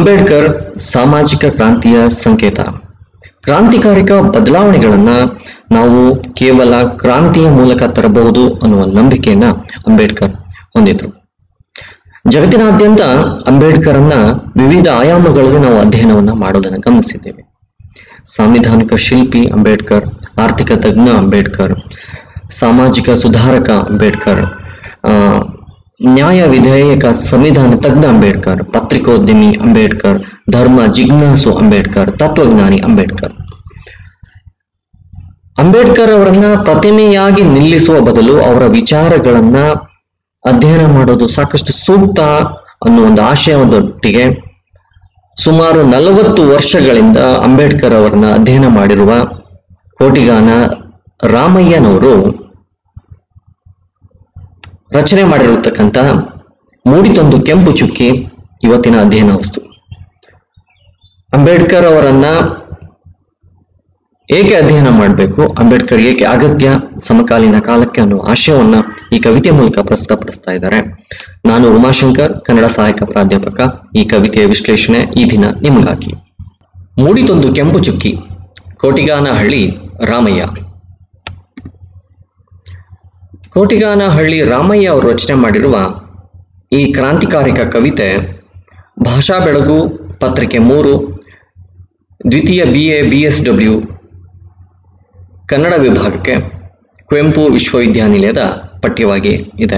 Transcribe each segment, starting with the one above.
ಅಂಬೇಡ್ಕರ್ ಸಾಮಾಜಿಕ ಕ್ರಾಂತಿಯ ಸಂಕೇತ ಕ್ರಾಂತಿಕಾರಿಕ ಬದಲಾವಣೆಗಳನ್ನ ನಾವು ಕೇವಲ ಕ್ರಾಂತಿಯ ಮೂಲಕ ತರಬಹುದು ಅನ್ನುವ ನಂಬಿಕೆಯನ್ನ ಅಂಬೇಡ್ಕರ್ ಹೊಂದಿದ್ರು ಜಗತ್ತಿನಾದ್ಯಂತ ಅಂಬೇಡ್ಕರನ್ನ ವಿವಿಧ ಆಯಾಮಗಳಲ್ಲಿ ನಾವು ಅಧ್ಯಯನವನ್ನ ಮಾಡೋದನ್ನ ಗಮನಿಸಿದ್ದೇವೆ ಸಾಂವಿಧಾನಿಕ ಶಿಲ್ಪಿ ಅಂಬೇಡ್ಕರ್ ಆರ್ಥಿಕ ತಜ್ಞ ಅಂಬೇಡ್ಕರ್ ಸಾಮಾಜಿಕ ಸುಧಾರಕ ಅಂಬೇಡ್ಕರ್ ಆ, ನ್ಯಾಯ ವಿಧೇಯಕ ಸಂವಿಧಾನ ತಜ್ಞ ಅಂಬೇಡ್ಕರ್ ಪತ್ರಿಕೋದ್ಯಮಿ ಅಂಬೇಡ್ಕರ್ ಧರ್ಮ ಜಿಜ್ಞಾಸು ಅಂಬೇಡ್ಕರ್ ತತ್ವಜ್ಞಾನಿ ಅಂಬೇಡ್ಕರ್ ಅಂಬೇಡ್ಕರ್ ಅವರನ್ನ ಪ್ರತಿಮೆಯಾಗಿ ನಿಲ್ಲಿಸುವ ಬದಲು ಅವರ ವಿಚಾರಗಳನ್ನ ಅಧ್ಯಯನ ಮಾಡೋದು ಸಾಕಷ್ಟು ಸೂಕ್ತ ಅನ್ನೋ ಒಂದು ಆಶಯದೊಟ್ಟಿಗೆ ಸುಮಾರು ನಲವತ್ತು ವರ್ಷಗಳಿಂದ ಅಂಬೇಡ್ಕರ್ ಅವರನ್ನ ಅಧ್ಯಯನ ಮಾಡಿರುವ ಕೋಟಿಗಾನ ರಾಮಯ್ಯನವರು ರಚನೆ ಮಾಡಿರತಕ್ಕಂತ ಮೂಡಿತೊಂದು ಕೆಂಪು ಚುಕ್ಕಿ ಇವತ್ತಿನ ಅಧ್ಯಯನ ವಸ್ತು ಅಂಬೇಡ್ಕರ್ ಅವರನ್ನ ಏಕೆ ಅಧ್ಯಯನ ಮಾಡಬೇಕು ಅಂಬೇಡ್ಕರ್ ಏಕೆ ಅಗತ್ಯ ಸಮಕಾಲೀನ ಕಾಲಕ್ಕೆ ಅನ್ನೋ ಆಶಯವನ್ನ ಈ ಕವಿತೆ ಮೂಲಕ ಪ್ರಸ್ತುತಪಡಿಸ್ತಾ ಇದ್ದಾರೆ ನಾನು ಉಮಾಶಂಕರ್ ಕನ್ನಡ ಸಹಾಯಕ ಪ್ರಾಧ್ಯಾಪಕ ಈ ಕವಿತೆಯ ವಿಶ್ಲೇಷಣೆ ಈ ದಿನ ನಿಮಗಾಗಿ ಮೂಡಿತೊಂದು ಕೆಂಪು ಚುಕ್ಕಿ ಕೋಟಿಗಾನಹಳ್ಳಿ ರಾಮಯ್ಯ ಕೋಟಿಗಾನಹಳ್ಳಿ ರಾಮಯ್ಯ ಅವರು ರಚನೆ ಮಾಡಿರುವ ಈ ಕ್ರಾಂತಿಕಾರಿಕ ಕವಿತೆ ಭಾಷಾ ಬೆಳಗು ಪತ್ರಿಕೆ ಮೂರು ದ್ವಿತೀಯ B A B S W Kannada ವಿಭಾಗಕ್ಕೆ ಕುವೆಂಪು ವಿಶ್ವವಿದ್ಯಾನಿಲಯದ ಪಠ್ಯವಾಗಿ ಇದೆ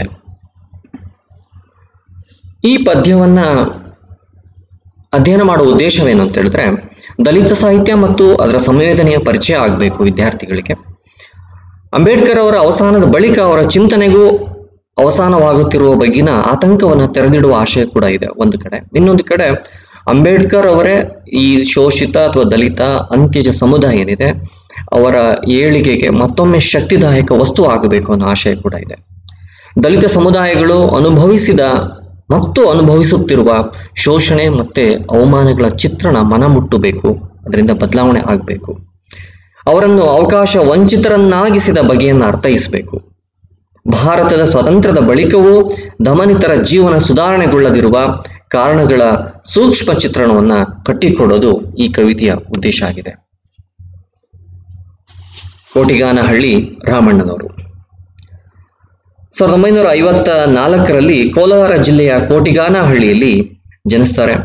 ಈ ಪದ್ಯವನ್ನ ಅಧ್ಯಯನ ಮಾಡುವ ಉದ್ದೇಶವೇನು ಅಂತ ಹೇಳಿದ್ರೆ ದಲಿತ ಸಾಹಿತ್ಯ ಮತ್ತು ಅದರ ಸಂವೇದನೆಯ ಪರಿಚಯ ಆಗಬೇಕು ವಿದ್ಯಾರ್ಥಿಗಳಿಗೆ ಅಂಬೇಡ್ಕರ್ ಅವರ ಅವಸಾನದ ಬಳಿಕ ಅವರ ಚಿಂತನೆಗೂ ಅವಸಾನವಾಗುತ್ತಿರುವ ಬಗ್ಗಿನ ಆತಂಕವನ್ನು ತೆರೆದಿಡುವ ಆಶಯ ಕೂಡ ಇದೆ ಒಂದು ಕಡೆ ಇನ್ನೊಂದು ಕಡೆ ಅಂಬೇಡ್ಕರ್ ಅವರೇ ಈ ಶೋಷಿತ ಅಥವಾ ದಲಿತ ಅಂತ್ಯಜ ಸಮುದಾಯ ಏನಿದೆ ಅವರ ಏಳಿಗೆಗೆ ಮತ್ತೊಮ್ಮೆ ಶಕ್ತಿದಾಯಕ ವಸ್ತು ಆಗಬೇಕು ಅನ್ನೋ ಆಶಯ ಕೂಡ ಇದೆ ದಲಿತ ಸಮುದಾಯಗಳು ಅನುಭವಿಸಿದ ಮತ್ತು ಅನುಭವಿಸುತ್ತಿರುವ ಶೋಷಣೆ ಮತ್ತೆ ಅವಮಾನಗಳ ಚಿತ್ರಣ ಮನಮುಟ್ಟಬೇಕು ಅದರಿಂದ ಬದಲಾವಣೆ ಆಗಬೇಕು ಅವರನ್ನು ಅವಕಾಶ ವಂಚಿತರನ್ನಾಗಿಸಿದ ಬಗೆಯನ್ನು ಅರ್ಥೈಸಬೇಕು ಭಾರತದ ಸ್ವಾತಂತ್ರ್ಯದ ಬಳಿಕವೂ ದಮನಿತರ ಜೀವನ ಸುಧಾರಣೆಗೊಳ್ಳದಿರುವ ಕಾರಣಗಳ ಸೂಕ್ಷ್ಮ ಚಿತ್ರಣವನ್ನ ಕಟ್ಟಿಕೊಡೋದು ಈ ಕವಿತೆಯ ಉದ್ದೇಶ ಆಗಿದೆ ಕೋಟಿಗಾನಹಳ್ಳಿ ರಾಮಣ್ಣನವರು ಸಾವಿರದ ಒಂಬೈನೂರ ಐವತ್ತ ನಾಲ್ಕರಲ್ಲಿ ಕೋಲಾರ ಜಿಲ್ಲೆಯ ಕೋಟಿಗಾನಹಳ್ಳಿಯಲ್ಲಿ ಜನಿಸ್ತಾರೆ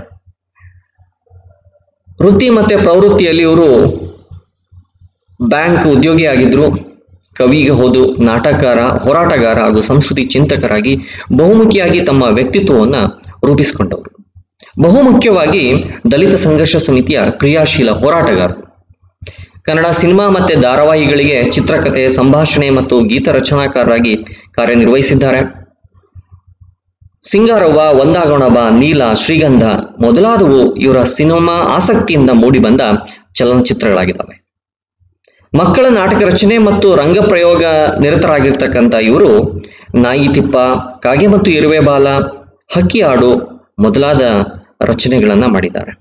ವೃತ್ತಿ ಮತ್ತೆ ಪ್ರವೃತ್ತಿಯಲ್ಲಿ ಇವರು ಬ್ಯಾಂಕ್ ಉದ್ಯೋಗಿ ಆಗಿದ್ರು ಕವಿಗೆ ಹೋದು ನಾಟಕಕಾರ ಹೋರಾಟಗಾರ ಹಾಗೂ ಸಂಸ್ಕೃತಿ ಚಿಂತಕರಾಗಿ ಬಹುಮುಖಿಯಾಗಿ ತಮ್ಮ ವ್ಯಕ್ತಿತ್ವವನ್ನ ರೂಪಿಸಿಕೊಂಡವರು ಬಹುಮುಖ್ಯವಾಗಿ ದಲಿತ ಸಂಘರ್ಷ ಸಮಿತಿಯ ಕ್ರಿಯಾಶೀಲ ಹೋರಾಟಗಾರರು ಕನ್ನಡ ಸಿನಿಮಾ ಮತ್ತೆ ಧಾರಾವಾಹಿಗಳಿಗೆ ಚಿತ್ರಕಥೆ ಸಂಭಾಷಣೆ ಮತ್ತು ಗೀತ ರಚನಾಕಾರರಾಗಿ ಕಾರ್ಯನಿರ್ವಹಿಸಿದ್ದಾರೆ ಸಿಂಗಾರವ್ವ ಒಂದಾಗೋಣ ಬಾ ನೀಲ ಶ್ರೀಗಂಧ ಮೊದಲಾದವು ಇವರ ಸಿನಿಮಾ ಆಸಕ್ತಿಯಿಂದ ಮೂಡಿಬಂದ ಚಲನಚಿತ್ರಗಳಾಗಿದ್ದಾವೆ ಮಕ್ಕಳ ನಾಟಕ ರಚನೆ ಮತ್ತು ರಂಗಪ್ರಯೋಗ ನಿರತರಾಗಿರ್ತಕ್ಕಂಥ ಇವರು ನಾಯಿ ತಿಪ್ಪ ಕಾಗೆ ಮತ್ತು ಇರುವೆ ಬಾಲ ಹಕ್ಕಿ ಹಾಡು ಮೊದಲಾದ ರಚನೆಗಳನ್ನ ಮಾಡಿದ್ದಾರೆ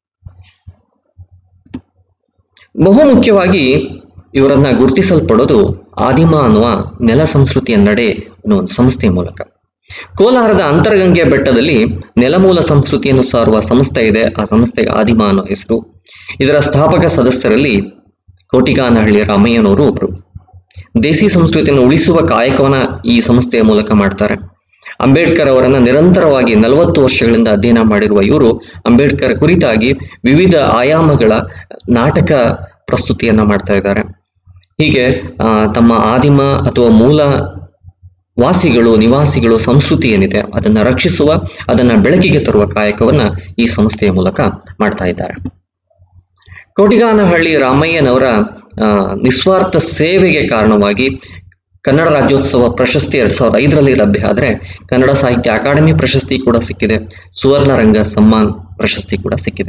ಬಹುಮುಖ್ಯವಾಗಿ ಇವರನ್ನ ಗುರುತಿಸಲ್ಪಡೋದು ಆದಿಮ ಅನ್ನುವ ನೆಲ ಸಂಸ್ಕೃತಿಯ ನಡೆ ಅನ್ನೋ ಒಂದು ಸಂಸ್ಥೆಯ ಮೂಲಕ ಕೋಲಾರದ ಅಂತರಗಂಗೆ ಬೆಟ್ಟದಲ್ಲಿ ನೆಲಮೂಲ ಸಂಸ್ಕೃತಿಯನ್ನು ಸಾರುವ ಸಂಸ್ಥೆ ಇದೆ ಆ ಸಂಸ್ಥೆಗೆ ಆದಿಮ ಅನ್ನೋ ಹೆಸರು ಇದರ ಸ್ಥಾಪಕ ಸದಸ್ಯರಲ್ಲಿ ಕೋಟಿಗಾನಹಳ್ಳಿ ರಾಮಯ್ಯನವರು ಒಬ್ರು ದೇಸಿ ಸಂಸ್ಕೃತಿಯನ್ನು ಉಳಿಸುವ ಕಾಯಕವನ್ನ ಈ ಸಂಸ್ಥೆಯ ಮೂಲಕ ಮಾಡ್ತಾರೆ ಅಂಬೇಡ್ಕರ್ ಅವರನ್ನ ನಿರಂತರವಾಗಿ ನಲವತ್ತು ವರ್ಷಗಳಿಂದ ಅಧ್ಯಯನ ಮಾಡಿರುವ ಇವರು ಅಂಬೇಡ್ಕರ್ ಕುರಿತಾಗಿ ವಿವಿಧ ಆಯಾಮಗಳ ನಾಟಕ ಪ್ರಸ್ತುತಿಯನ್ನ ಮಾಡ್ತಾ ಇದ್ದಾರೆ ಹೀಗೆ ಆ, ತಮ್ಮ ಆದಿಮ ಅಥವಾ ಮೂಲ ವಾಸಿಗಳು ನಿವಾಸಿಗಳು ಸಂಸ್ಕೃತಿ ಏನಿದೆ ಅದನ್ನ ರಕ್ಷಿಸುವ ಅದನ್ನ ಬೆಳಕಿಗೆ ತರುವ ಕಾಯಕವನ್ನ ಈ ಸಂಸ್ಥೆಯ ಮೂಲಕ ಮಾಡ್ತಾ ಇದ್ದಾರೆ ಕೋಟಿಗಾನಹಳ್ಳಿ ರಾಮಯ್ಯನವರ ಆ, ನಿಸ್ವಾರ್ಥ ಸೇವೆಗೆ ಕಾರಣವಾಗಿ ಕನ್ನಡ ರಾಜ್ಯೋತ್ಸವ ಪ್ರಶಸ್ತಿ ಎರಡ್ ಸಾವಿರದ ಐದರಲ್ಲಿ ಲಭ್ಯ ಆದರೆ ಕನ್ನಡ ಸಾಹಿತ್ಯ ಅಕಾಡೆಮಿ ಪ್ರಶಸ್ತಿ ಕೂಡ ಸಿಕ್ಕಿದೆ ಸುವರ್ಣ ರಂಗ ಸಮ್ಮಾನ್ ಪ್ರಶಸ್ತಿ ಕೂಡ ಸಿಕ್ಕಿದೆ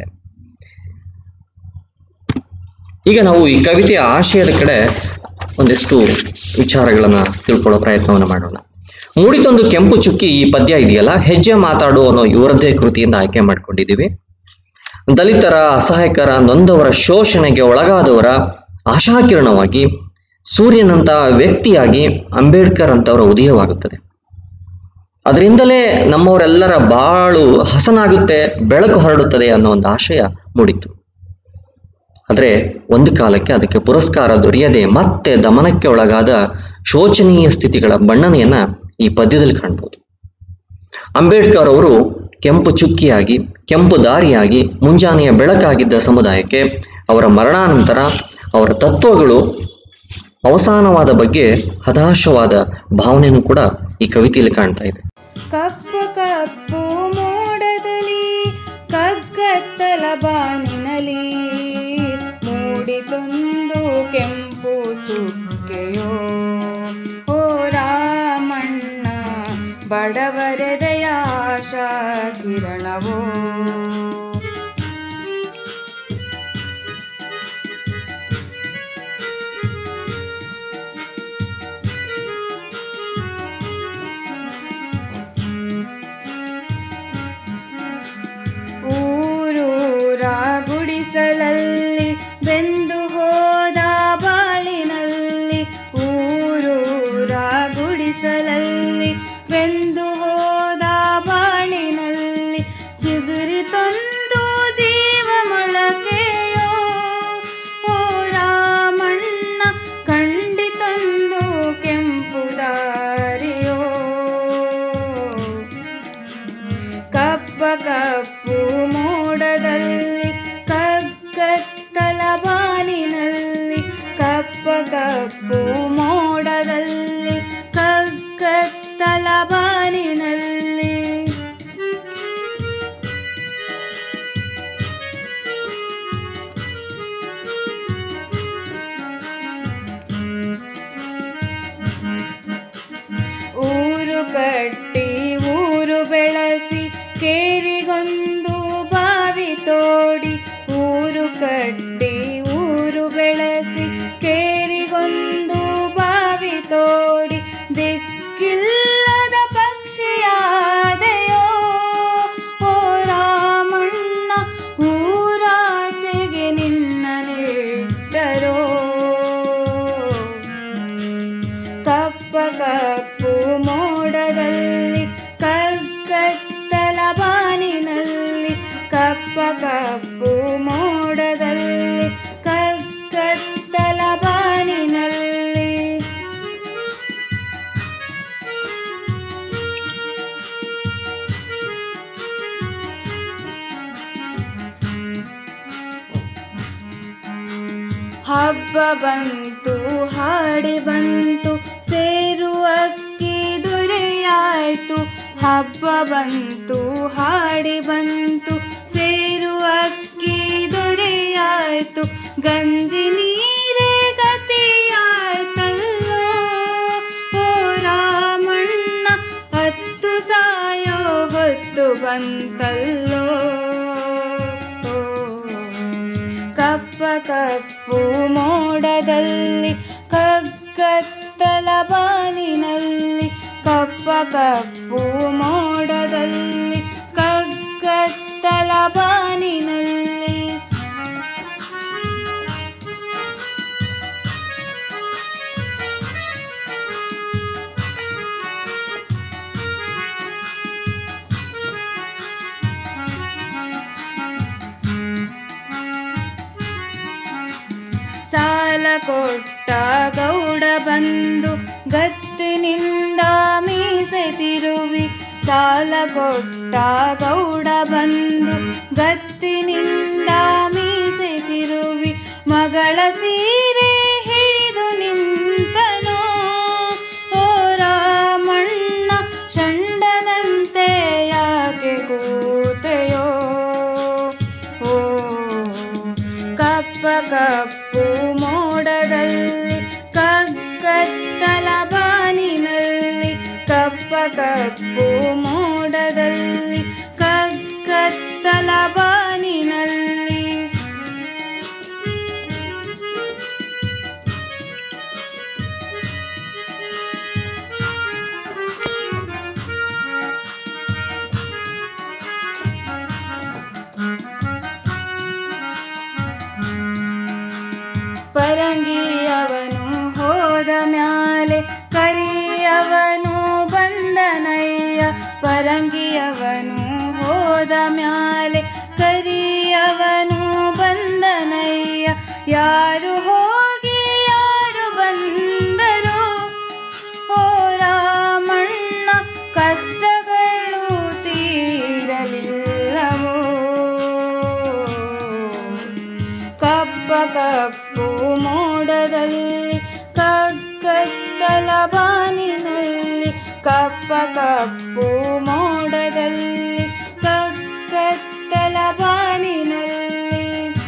ಈಗ ನಾವು ಈ ಕವಿತೆಯ ಆಶಯದ ಕಡೆ ಒಂದಿಷ್ಟು ವಿಚಾರಗಳನ್ನ ತಿಳ್ಕೊಳ್ಳೋ ಪ್ರಯತ್ನವನ್ನ ಮಾಡೋಣ ಮೂಡಿತೊಂದು ಕೆಂಪು ಚುಕ್ಕಿ ಈ ಪದ್ಯ ಇದೆಯಲ್ಲ ಹೆಜ್ಜೆ ಮಾತಾಡು ಅನ್ನೋ ಇವರದ್ದೇ ಕೃತಿಯಿಂದ ಆಯ್ಕೆ ಮಾಡ್ಕೊಂಡಿದ್ದೀವಿ ದಲಿತರ ಅಸಹಾಯಕರ ನೊಂದವರ ಶೋಷಣೆಗೆ ಒಳಗಾದವರ ಆಶಾಕಿರಣವಾಗಿ ಸೂರ್ಯನಂತಹ ವ್ಯಕ್ತಿಯಾಗಿ ಅಂಬೇಡ್ಕರ್ ಅಂತವರ ಉದಯವಾಗುತ್ತದೆ ಅದರಿಂದಲೇ ನಮ್ಮವರೆಲ್ಲರ ಬಾಳು ಹಸನಾಗುತ್ತೆ ಬೆಳಕು ಹರಡುತ್ತದೆ ಅನ್ನೋ ಒಂದು ಆಶಯ ಮೂಡಿತು ಆದರೆ ಒಂದು ಕಾಲಕ್ಕೆ ಅದಕ್ಕೆ ಪುರಸ್ಕಾರ ದೊರೆಯದೆ ಮತ್ತೆ ದಮನಕ್ಕೆ ಒಳಗಾದ ಶೋಚನೀಯ ಸ್ಥಿತಿಗಳ ಬಣ್ಣನೆಯನ್ನ ಈ ಪದ್ಯದಲ್ಲಿ ಕಾಣ್ಬೋದು ಅಂಬೇಡ್ಕರ್ ಅವರು ಕೆಂಪು ಚುಕ್ಕಿಯಾಗಿ ಕೆಂಪು ದಾರಿಯಾಗಿ ಮುಂಜಾನೆಯ ಬೆಳಕಾಗಿದ್ದ ಸಮುದಾಯಕ್ಕೆ ಅವರ ಮರಣಾನಂತರ ಅವರ ತತ್ವಗಳು ಅವಸಾನವಾದ ಬಗ್ಗೆ ಹತಾಶವಾದ ಭಾವನೆಯನ್ನು ಕೂಡ ಈ ಕವಿತೆಯಲ್ಲಿ ಕಾಣ್ತಾ ಇದೆ ಕಪ್ಪು ಕಪ್ಪು ಮೋಡದಲ್ಲಿ ಕಗ್ಗತ್ತಲ ಬಾನಿನಲಿ ಮೂಡಿತೊಂದು ಕೆಂಪು ಚುಕ್ಕೆಯೋ ಓ ರಾಮಣ್ಣ ಬಡವರೆದೆಯ ಆಶಾ ಕಿರಣವೋ ಊರೂರ ಗುಡಿಸಲಲ್ಲಿ ಬೆಂದು ಹೋದ ಬಾಳಿನಲ್ಲಿ ಊರೂರ ಗುಡಿಸಲಲ್ಲಿ ಬೆಂದು ಹೋದ ಬಾಳಿನಲ್ಲಿ ಚಿಗುರಿ ತಂದು ಜೀವ ಮೊಳಕೆಯೋ ಓ ರಾಮಣ್ಣ ಕಂಡಿತಂದು ಕೆಂಪು ದಾರಿಯೋ ಕಪ್ಪ ಕಪ್ಪು ಮೋಡದಲ್ಲಿ ಕಗ್ಗತ್ತಲ ಬಾನಿನಲ್ಲಿ ಕಪ್ಪ ಕಪ್ಪು ಮೋಡದಲ್ಲಿ ಕಗ್ಗತ್ತಲ ಬಾನಿನಲ್ಲಿ ಊರು ಕಟ್ಟಿ ಊರು ಬೆಳೆಸಿ ಕೇರಿಗೊಂದು ಬಾವಿ ತೋಡಿ ಊರು ಕಟ್ಟಿ ಊರು ಬೆಳೆಸಿ ಕೇರಿಗೊಂದು ಬಾವಿ ತೋಡಿ ದಿಕ್ಕಿಲ್ಲದ ಪಕ್ಷಿಯಾದೆಯೋ ಓ ರಾಮಣ್ಣ ಊರಾಚೆಗೆ ನಿನ್ನ ನೆಟ್ಟರೋ ಕಪ್ಪ ಕಪ್ಪು ಮೋಡದಲ್ಲಿ ಕಗ್ಗತ್ತಲ ಬಾನಿನಲ್ಲಿ ಕಪ್ಪ ಕಪ್ಪು ಮೋಡದಲ್ಲಿ ಕಗ್ಗತ್ತಲ ಬಾನಿನಲ್ಲಿ ಹಬ್ಬ ಬಂತು ಹಾಡಿ ಬಂತು ಸೇರುವ ಅಕ್ಕಿ ದೊರೆಯಾಯ್ತು ಹಬ್ಬ ಬಂತು ಹಾಡಿ ಬಂತು ಸೇರುವ ಅಕ್ಕಿ ದೊರೆಯಾಯ್ತು ಗಂಜಿ ನೀರೇ ಗತಿಯಾಯ್ತಲ್ಲೋ ಓ ರಾಮಣ್ಣ ಹತ್ತು ಸಾಯೋ ಹೊತ್ತು ಬಂತಲ್ಲೋ ಓ ಕಪ್ಪ ಕಪ್ಪು ಮೋಡದಲ್ಲಿ ಕಗ್ಗತ್ತಲ ಬಾನಿನಲ್ಲಿ ಕಪ್ಪ ಕಪ್ಪು ಮೋಡದಲ್ಲಿ ಕಗ್ಗತ್ತಲ ಬಾನಿನಲ್ಲಿ ಸಾಲ ಕೊಟ್ಟ ಗೌಡ ಬಂದು ಗತ್ತಿನಿಂದ ಮೀಸೆ ತಿರುವಿ ಸಾಲ ಕೊಟ್ಟ ಗೌಡ ಬಂದು ಗತ್ತಿನಿಂದ ಮೀಸೆ ತಿರುವಿ ಮಗಳ ಸೀರೆ ಹಿಡಿದು ನಿಂತನೋ ಓ ರಾಮಣ್ಣ ಷಂಡನಂತೆ ಯಾಕೆ ಕೂತೆಯೋ ಓ ಕಪ್ಪ ಕಪ್ಪು ಮೋಡದಲ್ಲಿ ಕಗ್ಗತ್ತಲ ಬಾನಿನಲ್ಲಿ ಕಪ್ಪ ಕಪ್ಪು ಮೋಡದಲ್ಲಿ ಕಗ್ಗತ್ತಲ ಬಾನಿನಲ್ಲಿ ಪರಂಗಿಯವನು ಹೋದ ಮ್ಯಾಲೆ ಕರಿಯವನು ಬಂದನಯ್ಯ ಯಾರು ಹೋಗಿ ಯಾರು ಬಂದರು ಓ ರಾಮಣ್ಣ ಕಷ್ಟಗಳು ತೀರಲಿಲ್ಲವೋ ಕಪ್ಪ ಕಪ್ಪು ಮೋಡದಲ್ಲಿ ಕಗ್ಗತ್ತಲ ಬಾನಿನಲ್ಲಿ ಕಪ್ಪ ಕಪ್ಪು ಮೋಡದಲ್ಲಿ ಕಗ್ಗತ್ತಲ ಬಾನಿನಲ್ಲಿ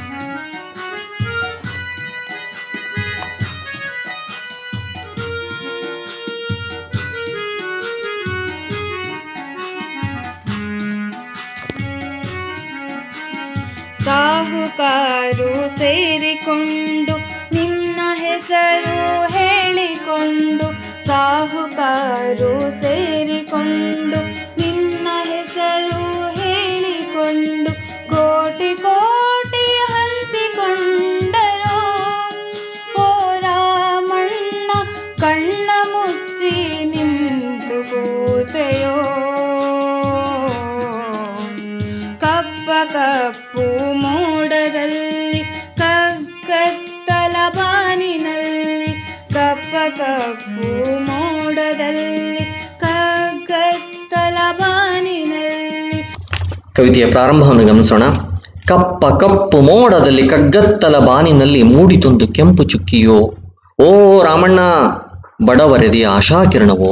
ಸಾಹುಕಾರು ಸೇರಿಕೊಂಡು ನಿನ್ನ ಹೆಸರು ಹೇಳಿಕೊಂಡು ಸಾಹುಕಾರು ಸೇರಿಕೊಂಡು ನಿನ್ನ ಹೆಸರು ಹೇಳಿಕೊಂಡು ಕೋಟಿ ಕೋಟಿ ಹಂಚಿಕೊಂಡರೋ ಓ ರಾಮಣ್ಣ ಕಣ್ಣ ಮುಚ್ಚಿ ನಿಂತು ಕೂತೆಯೋ ಕಪ್ಪ ಕಪ್ಪು ಮೋಡದಲ್ಲಿ ಕಗ್ಗತ್ತಲ ಬಾನಿನಲ್ಲಿ ಕಪ್ಪ ಕಪ್ಪು ಮೋಡದಲ್ಲಿ ಕಗ್ಗತ್ತಲ ಬಾನಿನಲ್ಲಿ ಕವಿತೆಯ ಪ್ರಾರಂಭವನ್ನು ಗಮನಿಸೋಣ ಕಪ್ಪ ಕಪ್ಪು ಮೋಡದಲ್ಲಿ ಕಗ್ಗತ್ತಲ ಬಾನಿನಲ್ಲಿ ಮೂಡಿತೊಂದು ಕೆಂಪು ಚುಕ್ಕಿಯೋ ಓ ರಾಮಣ್ಣ ಬಡವರೆದೆಯ ಆಶಾಕಿರಣವೋ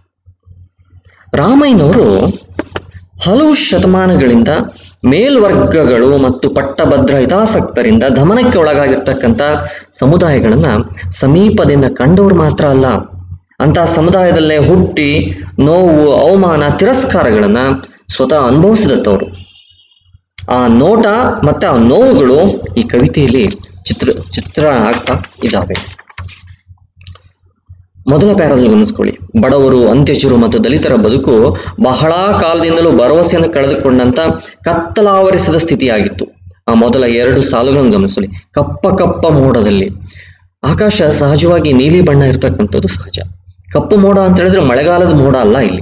ರಾಮಯ್ಯನವರು ಹಲವು ಶತಮಾನಗಳಿಂದ ಮೇಲ್ವರ್ಗಗಳು ಮತ್ತು ಪಟ್ಟಭದ್ರ ಹಿತಾಸಕ್ತರಿಂದ ದಮನಕ್ಕೆ ಒಳಗಾಗಿರ್ತಕ್ಕಂಥ ಸಮುದಾಯಗಳನ್ನ ಸಮೀಪದಿಂದ ಕಂಡವರು ಮಾತ್ರ ಅಲ್ಲ ಅಂತ ಸಮುದಾಯದಲ್ಲೇ ಹುಟ್ಟಿ ನೋವು ಅವಮಾನ ತಿರಸ್ಕಾರಗಳನ್ನ ಸ್ವತಃ ಅನುಭವಿಸಿದತ್ತವರು ಆ ನೋಟ ಮತ್ತೆ ಆ ನೋವುಗಳು ಈ ಕವಿತೆಯಲ್ಲಿ ಚಿತ್ರ ಚಿತ್ರಣ ಆಗ್ತಾ ಇದ್ದಾವೆ ಮೊದಲ ಪ್ಯಾರಲ್ಲಿ ಗಮನಿಸ್ಕೊಳ್ಳಿ ಬಡವರು ಅಂತ್ಯಚರು ಮತ್ತು ದಲಿತರ ಬದುಕು ಬಹಳ ಕಾಲದಿಂದಲೂ ಭರವಸೆಯನ್ನು ಕಳೆದುಕೊಂಡಂತ ಕತ್ತಲಾವರಿಸಿದ ಸ್ಥಿತಿಯಾಗಿತ್ತು ಆ ಮೊದಲ ಎರಡು ಸಾಲುಗಳನ್ನು ಗಮನಿಸಲಿ ಕಪ್ಪ ಕಪ್ಪ ಮೋಡದಲ್ಲಿ ಆಕಾಶ ಸಹಜವಾಗಿ ನೀಲಿ ಬಣ್ಣ ಇರತಕ್ಕಂಥದ್ದು ಸಹಜ ಕಪ್ಪು ಮೋಡ ಅಂತ ಹೇಳಿದ್ರೆ ಮಳೆಗಾಲದ ಮೋಡ ಅಲ್ಲ ಇಲ್ಲಿ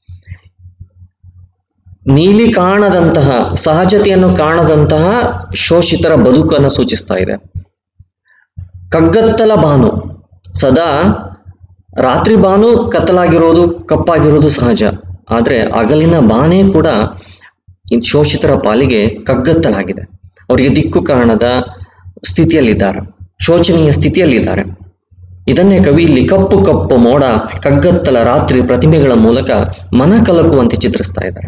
ನೀಲಿ ಕಾಣದಂತಹ ಸಹಜತೆಯನ್ನು ಕಾಣದಂತಹ ಶೋಷಿತರ ಬದುಕನ್ನು ಸೂಚಿಸ್ತಾ ಇದೆ ಕಗ್ಗತ್ತಲ ಬಾನು ಸದಾ ರಾತ್ರಿ ಬಾನು ಕತ್ತಲಾಗಿರೋದು ಕಪ್ಪಾಗಿರೋದು ಸಹಜ ಆದ್ರೆ ಹಗಲಿನ ಬಾನೇ ಕೂಡ ಈ ಶೋಷಿತರ ಪಾಲಿಗೆ ಕಗ್ಗತ್ತಲಾಗಿದೆ ಅವರಿಗೆ ದಿಕ್ಕು ಕಾಣದ ಸ್ಥಿತಿಯಲ್ಲಿದ್ದಾರೆ ಶೋಚನೀಯ ಸ್ಥಿತಿಯಲ್ಲಿದ್ದಾರೆ ಇದನ್ನೇ ಕವಿ ಇಲ್ಲಿ ಕಪ್ಪು ಕಪ್ಪು ಮೋಡ ಕಗ್ಗತ್ತಲ ರಾತ್ರಿ ಪ್ರತಿಮೆಗಳ ಮೂಲಕ ಮನ ಕಲಕುವಂತೆ ಚಿತ್ರಿಸ್ತಾ ಇದ್ದಾರೆ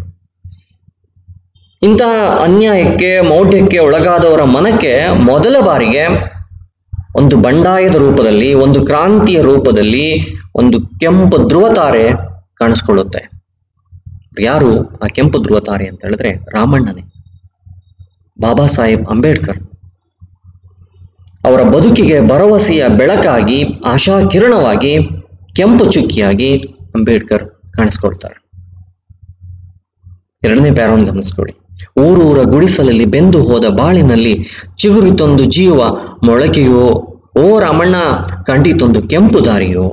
ಇಂತಹ ಅನ್ಯಾಯಕ್ಕೆ ಮೌಢ್ಯಕ್ಕೆ ಒಳಗಾದವರ ಮನಕ್ಕೆ ಮೊದಲ ಬಾರಿಗೆ ಒಂದು ಬಂಡಾಯದ ರೂಪದಲ್ಲಿ ಒಂದು ಕ್ರಾಂತಿಯ ರೂಪದಲ್ಲಿ ಒಂದು ಕೆಂಪು ಧ್ರುವತಾರೆ ಕಾಣಿಸ್ಕೊಳ್ಳುತ್ತೆ ಯಾರು ಆ ಕೆಂಪು ಧ್ರುವತಾರೆ ಅಂತ ಹೇಳಿದ್ರೆ ರಾಮಣ್ಣನೇ ಬಾಬಾ ಸಾಹೇಬ್ ಅಂಬೇಡ್ಕರ್ ಅವರ ಬದುಕಿಗೆ ಭರವಸೆಯ ಬೆಳಕಾಗಿ ಆಶಾ ಕಿರಣವಾಗಿ ಕೆಂಪು ಚುಕ್ಕಿಯಾಗಿ ಅಂಬೇಡ್ಕರ್ ಕಾಣಿಸ್ಕೊಳ್ತಾರೆ ಎರಡನೇ ಪ್ಯಾರವನ್ನು ಗಮನಿಸ್ಕೊಳ್ಳಿ ಊರೂರ ಗುಡಿಸಲಲ್ಲಿ ಬೆಂದು ಹೋದ ಬಾಳಿನಲ್ಲಿ ಚಿಗುರಿತೊಂದು ಜೀವ ಮೊಳಕೆಯೋ ಓ ರಾಮಣ್ಣ ಕಂಡಿತೊಂದು ಕೆಂಪು ದಾರಿಯೋ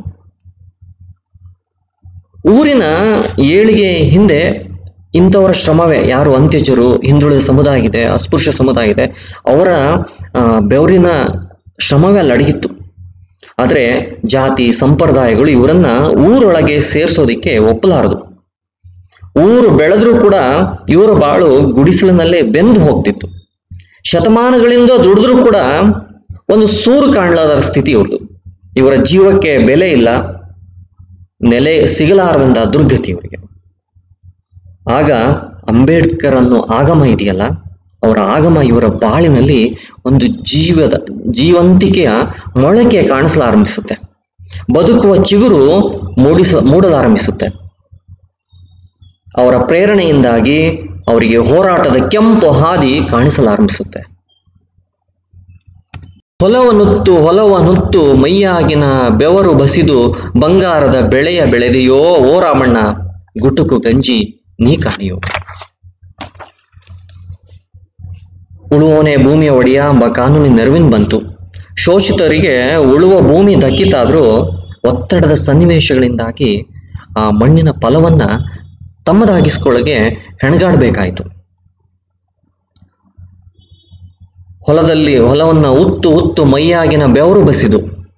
ಊರಿನ ಏಳಿಗೆ ಹಿಂದೆ ಇಂಥವರ ಶ್ರಮವೇ ಯಾರು ಅಂತ್ಯಜರು ಹಿಂದುಳಿದ ಸಮುದಾಯ ಇದೆ ಅಸ್ಪೃಶ್ಯ ಸಮುದಾಯ ಇದೆ ಅವರ ಆ, ಬೆವರಿನ ಶ್ರಮವೇ ಅಲ್ಲಿ ಅಡಗಿತ್ತು ಆದರೆ ಜಾತಿ ಸಂಪ್ರದಾಯಗಳು ಇವರನ್ನ ಊರೊಳಗೆ ಸೇರಿಸೋದಿಕ್ಕೆ ಒಪ್ಪಲಾರದು ಊರು ಬೆಳೆದ್ರೂ ಕೂಡ ಇವರ ಬಾಳು ಗುಡಿಸಲಿನಲ್ಲೇ ಬೆಂದು ಹೋಗ್ತಿತ್ತು ಶತಮಾನಗಳಿಂದ ದುಡಿದ್ರೂ ಕೂಡ ಒಂದು ಸೂರು ಕಾಣಲಾದ ಸ್ಥಿತಿ ಇವ್ರದ್ದು ಇವರ ಜೀವಕ್ಕೆ ಬೆಲೆ ಇಲ್ಲ ನೆಲೆ ಸಿಗಲಾರದಂತ ದುರ್ಗತಿ ಇವರಿಗೆ ಆಗ ಅಂಬೇಡ್ಕರ್ ಅನ್ನೋ ಆಗಮ ಇದೆಯಲ್ಲ ಅವರ ಆಗಮ ಇವರ ಬಾಳಿನಲ್ಲಿ ಒಂದು ಜೀವದ ಜೀವಂತಿಕೆಯ ಮೊಳಕೆ ಕಾಣಿಸಲಾರಂಭಿಸುತ್ತೆ ಬದುಕುವ ಚಿಗುರು ಮೂಡಿಸ ಮೂಡಲಾರಂಭಿಸುತ್ತೆ ಅವರ ಪ್ರೇರಣೆಯಿಂದಾಗಿ ಅವರಿಗೆ ಹೋರಾಟದ ಕೆಂಪು ಹಾದಿ ಕಾಣಿಸಲಾರಂಭಿಸುತ್ತೆ ಹೊಲವನುತ್ತು ಹೊಲವನುತ್ತು ಮೈಯಾಗಿನ ಬೆವರು ಬಸಿದು ಬಂಗಾರದ ಬೆಳೆಯ ಬೆಳೆದೆಯೋ ಓ ರಾಮಣ್ಣ ಗುಟುಕು ಗಂಜಿ ನೀ ಕಾಣಿಯೋ ಉಳುವವನೇ ಭೂಮಿಯ ಒಡೆಯ ಎಂಬ ಕಾನೂನಿನ ನೆರವಿನ ಬಂತು ಶೋಷಿತರಿಗೆ ಉಳುವ ಭೂಮಿ ದಕ್ಕಿತಾದ್ರೂ ಒತ್ತಡದ ಸನ್ನಿವೇಶಗಳಿಂದಾಗಿ ಆ ಮಣ್ಣಿನ ಫಲವನ್ನ ತಮ್ಮದಾಗಿಸ್ಕೊಳ್ಳಗೆ ಹೆಣಗಾಡಬೇಕಾಯಿತು ಹೊಲದಲ್ಲಿ ಹೊಲವನ್ನ ಉತ್ತು ಉತ್ತು ಮೈಯಾಗಿನ ಬೆವರು ಬಸಿದು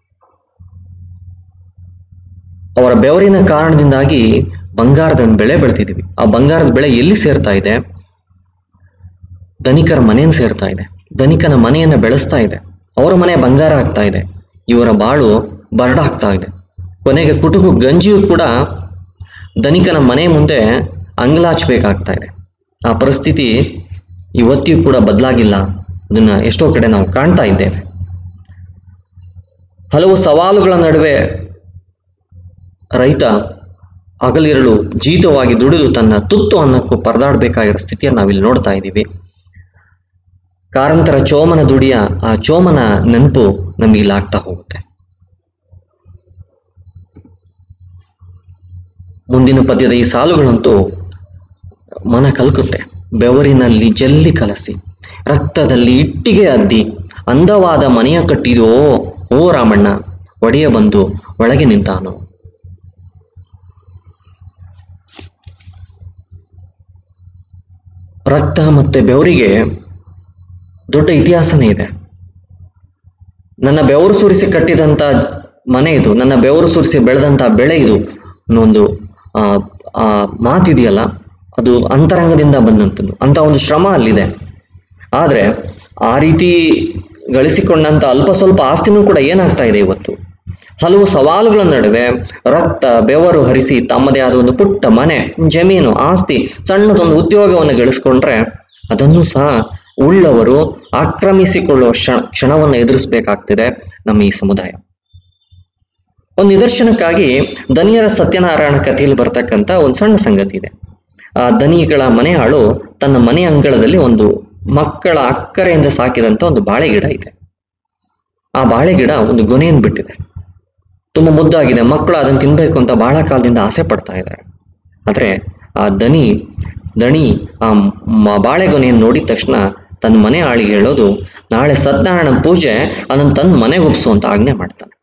ಅವರ ಬೆವರಿನ ಕಾರಣದಿಂದಾಗಿ ಬಂಗಾರದ ಬೆಳೆ ಬೆಳೆದಿದ್ವಿ ಆ ಬಂಗಾರದ ಬೆಳೆ ಎಲ್ಲಿ ಸೇರ್ತಾ ಇದೆ ಧನಿಕರ ಮನೆಯನ್ನು ಸೇರ್ತಾ ಇದೆ ಧನಿಕನ ಮನೆಯನ್ನ ಬೆಳೆಸ್ತಾ ಇದೆ ಅವರ ಮನೆ ಬಂಗಾರ ಆಗ್ತಾ ಇದೆ ಇವರ ಬಾಳು ಬರಡಾಗ್ತಾ ಇದೆ ಕೊನೆಗೆ ಕುಟುಕು ಗಂಜಿಯು ಕೂಡ ಧನಿಕನ ಮನೆ ಮುಂದೆ ಅಂಗಲಾಚಬೇಕಾಗ್ತಾ ಇದೆ ಆ ಪರಿಸ್ಥಿತಿ ಇವತ್ತಿಯೂ ಕೂಡ ಬದಲಾಗಿಲ್ಲ ಅದನ್ನ ಎಷ್ಟೋ ಕಡೆ ನಾವು ಕಾಣ್ತಾ ಇದ್ದೇವೆ ಹಲವು ಸವಾಲುಗಳ ನಡುವೆ ರೈತ ಹಗಲಿರಳು ಜೀತವಾಗಿ ದುಡಿದು ತನ್ನ ತುತ್ತು ಅನ್ನಕ್ಕೂ ಪರದಾಡಬೇಕಾಗಿರೋ ಸ್ಥಿತಿಯನ್ನು ನಾವಿಲ್ಲಿ ನೋಡ್ತಾ ಇದ್ದೀವಿ ಕಾರಂತರ ಚೋಮನ ದುಡಿಯ ಆ ಚೋಮನ ನೆನಪು ನಮಗೆ ಇಲ್ಲಿ ಆಗ್ತಾ ಹೋಗುತ್ತೆ ಮುಂದಿನ ಪದ್ಯದ ಈ ಸಾಲುಗಳಂತೂ ಮನ ಕಲ್ಕುತ್ತೆ ಬೆವರಿನಲ್ಲಿ ಜಲ್ಲಿ ಕಲಸಿ ರಕ್ತದಲ್ಲಿ ಇಟ್ಟಿಗೆ ಅದ್ದಿ ಅಂದವಾದ ಮನೆಯ ಕಟ್ಟಿದೋ ಓ ರಾಮಣ್ಣ ಒಡೆಯ ಬಂದು ಒಳಗೆ ನಿಂತಾನು ರಕ್ತ ಮತ್ತೆ ಬೆವರಿಗೆ ದೊಡ್ಡ ಇತಿಹಾಸನೇ ಇದೆ ನನ್ನ ಬೆವರು ಸುರಿಸಿ ಕಟ್ಟಿದಂತ ಮನೆ ಇದು ನನ್ನ ಬೆವರು ಸುರಿಸಿ ಬೆಳೆದಂತ ಬೆಳೆ ಇದು ಅನ್ನೊಂದು ಆ ಆ ಮಾತಿದೆಯಲ್ಲ ಅದು ಅಂತರಂಗದಿಂದ ಬಂದಂಥದ್ದು ಅಂತ ಒಂದು ಶ್ರಮ ಅಲ್ಲಿದೆ ಆದ್ರೆ ಆ ರೀತಿ ಗಳಿಸಿಕೊಂಡಂತ ಅಲ್ಪ ಸ್ವಲ್ಪ ಆಸ್ತಿನೂ ಕೂಡ ಏನಾಗ್ತಾ ಇದೆ ಇವತ್ತು ಹಲವು ಸವಾಲುಗಳ ನಡುವೆ ರಕ್ತ ಬೆವರು ಹರಿಸಿ ತಮ್ಮದೇ ಆದ ಒಂದು ಪುಟ್ಟ ಮನೆ ಜಮೀನು ಆಸ್ತಿ ಸಣ್ಣದೊಂದು ಉದ್ಯೋಗವನ್ನು ಗಳಿಸ್ಕೊಂಡ್ರೆ ಅದನ್ನು ಸಹ ಉಳ್ಳವರು ಆಕ್ರಮಿಸಿಕೊಳ್ಳುವ ಕ್ಷಣ ಕ್ಷಣವನ್ನು ಎದುರಿಸಬೇಕಾಗ್ತಿದೆ ನಮ್ಮ ಈ ಸಮುದಾಯ ಒಂದು ನಿದರ್ಶನಕ್ಕಾಗಿ ದನಿಯರ ಸತ್ಯನಾರಾಯಣ ಕಥೆಯಲ್ಲಿ ಬರ್ತಕ್ಕಂಥ ಒಂದು ಸಣ್ಣ ಸಂಗತಿ ಇದೆ ಆ ದನಿಗಳ ಮನೆ ಆಳು ತನ್ನ ಮನೆ ಅಂಗಳದಲ್ಲಿ ಒಂದು ಮಕ್ಕಳ ಅಕ್ಕರೆಯಿಂದ ಸಾಕಿದಂತ ಒಂದು ಬಾಳೆ ಗಿಡ ಇದೆ ಆ ಬಾಳೆ ಗಿಡ ಒಂದು ಗೊನೆಯನ್ನು ಬಿಟ್ಟಿದೆ ತುಂಬಾ ಮುದ್ದಾಗಿದೆ ಮಕ್ಕಳು ಅದನ್ನು ತಿನ್ಬೇಕು ಅಂತ ಬಹಳ ಕಾಲದಿಂದ ಆಸೆ ಪಡ್ತಾ ಇದ್ದಾರೆ ಆದ್ರೆ ಆ ದನಿ ದಣಿ ಆ ಮ- ಬಾಳೆಗೊನೆಯನ್ನು ನೋಡಿದ ತಕ್ಷಣ ತನ್ನ ಮನೆ ಆಳಿಗೆ ಹೇಳೋದು ನಾಳೆ ಸತ್ಯನಾರಾಯಣ ಪೂಜೆ ಅದನ್ನು ತನ್ನ ಮನೆಗೆ ಒಪ್ಸು ಅಂತ ಆಜ್ಞೆ ಮಾಡ್ತಾನೆ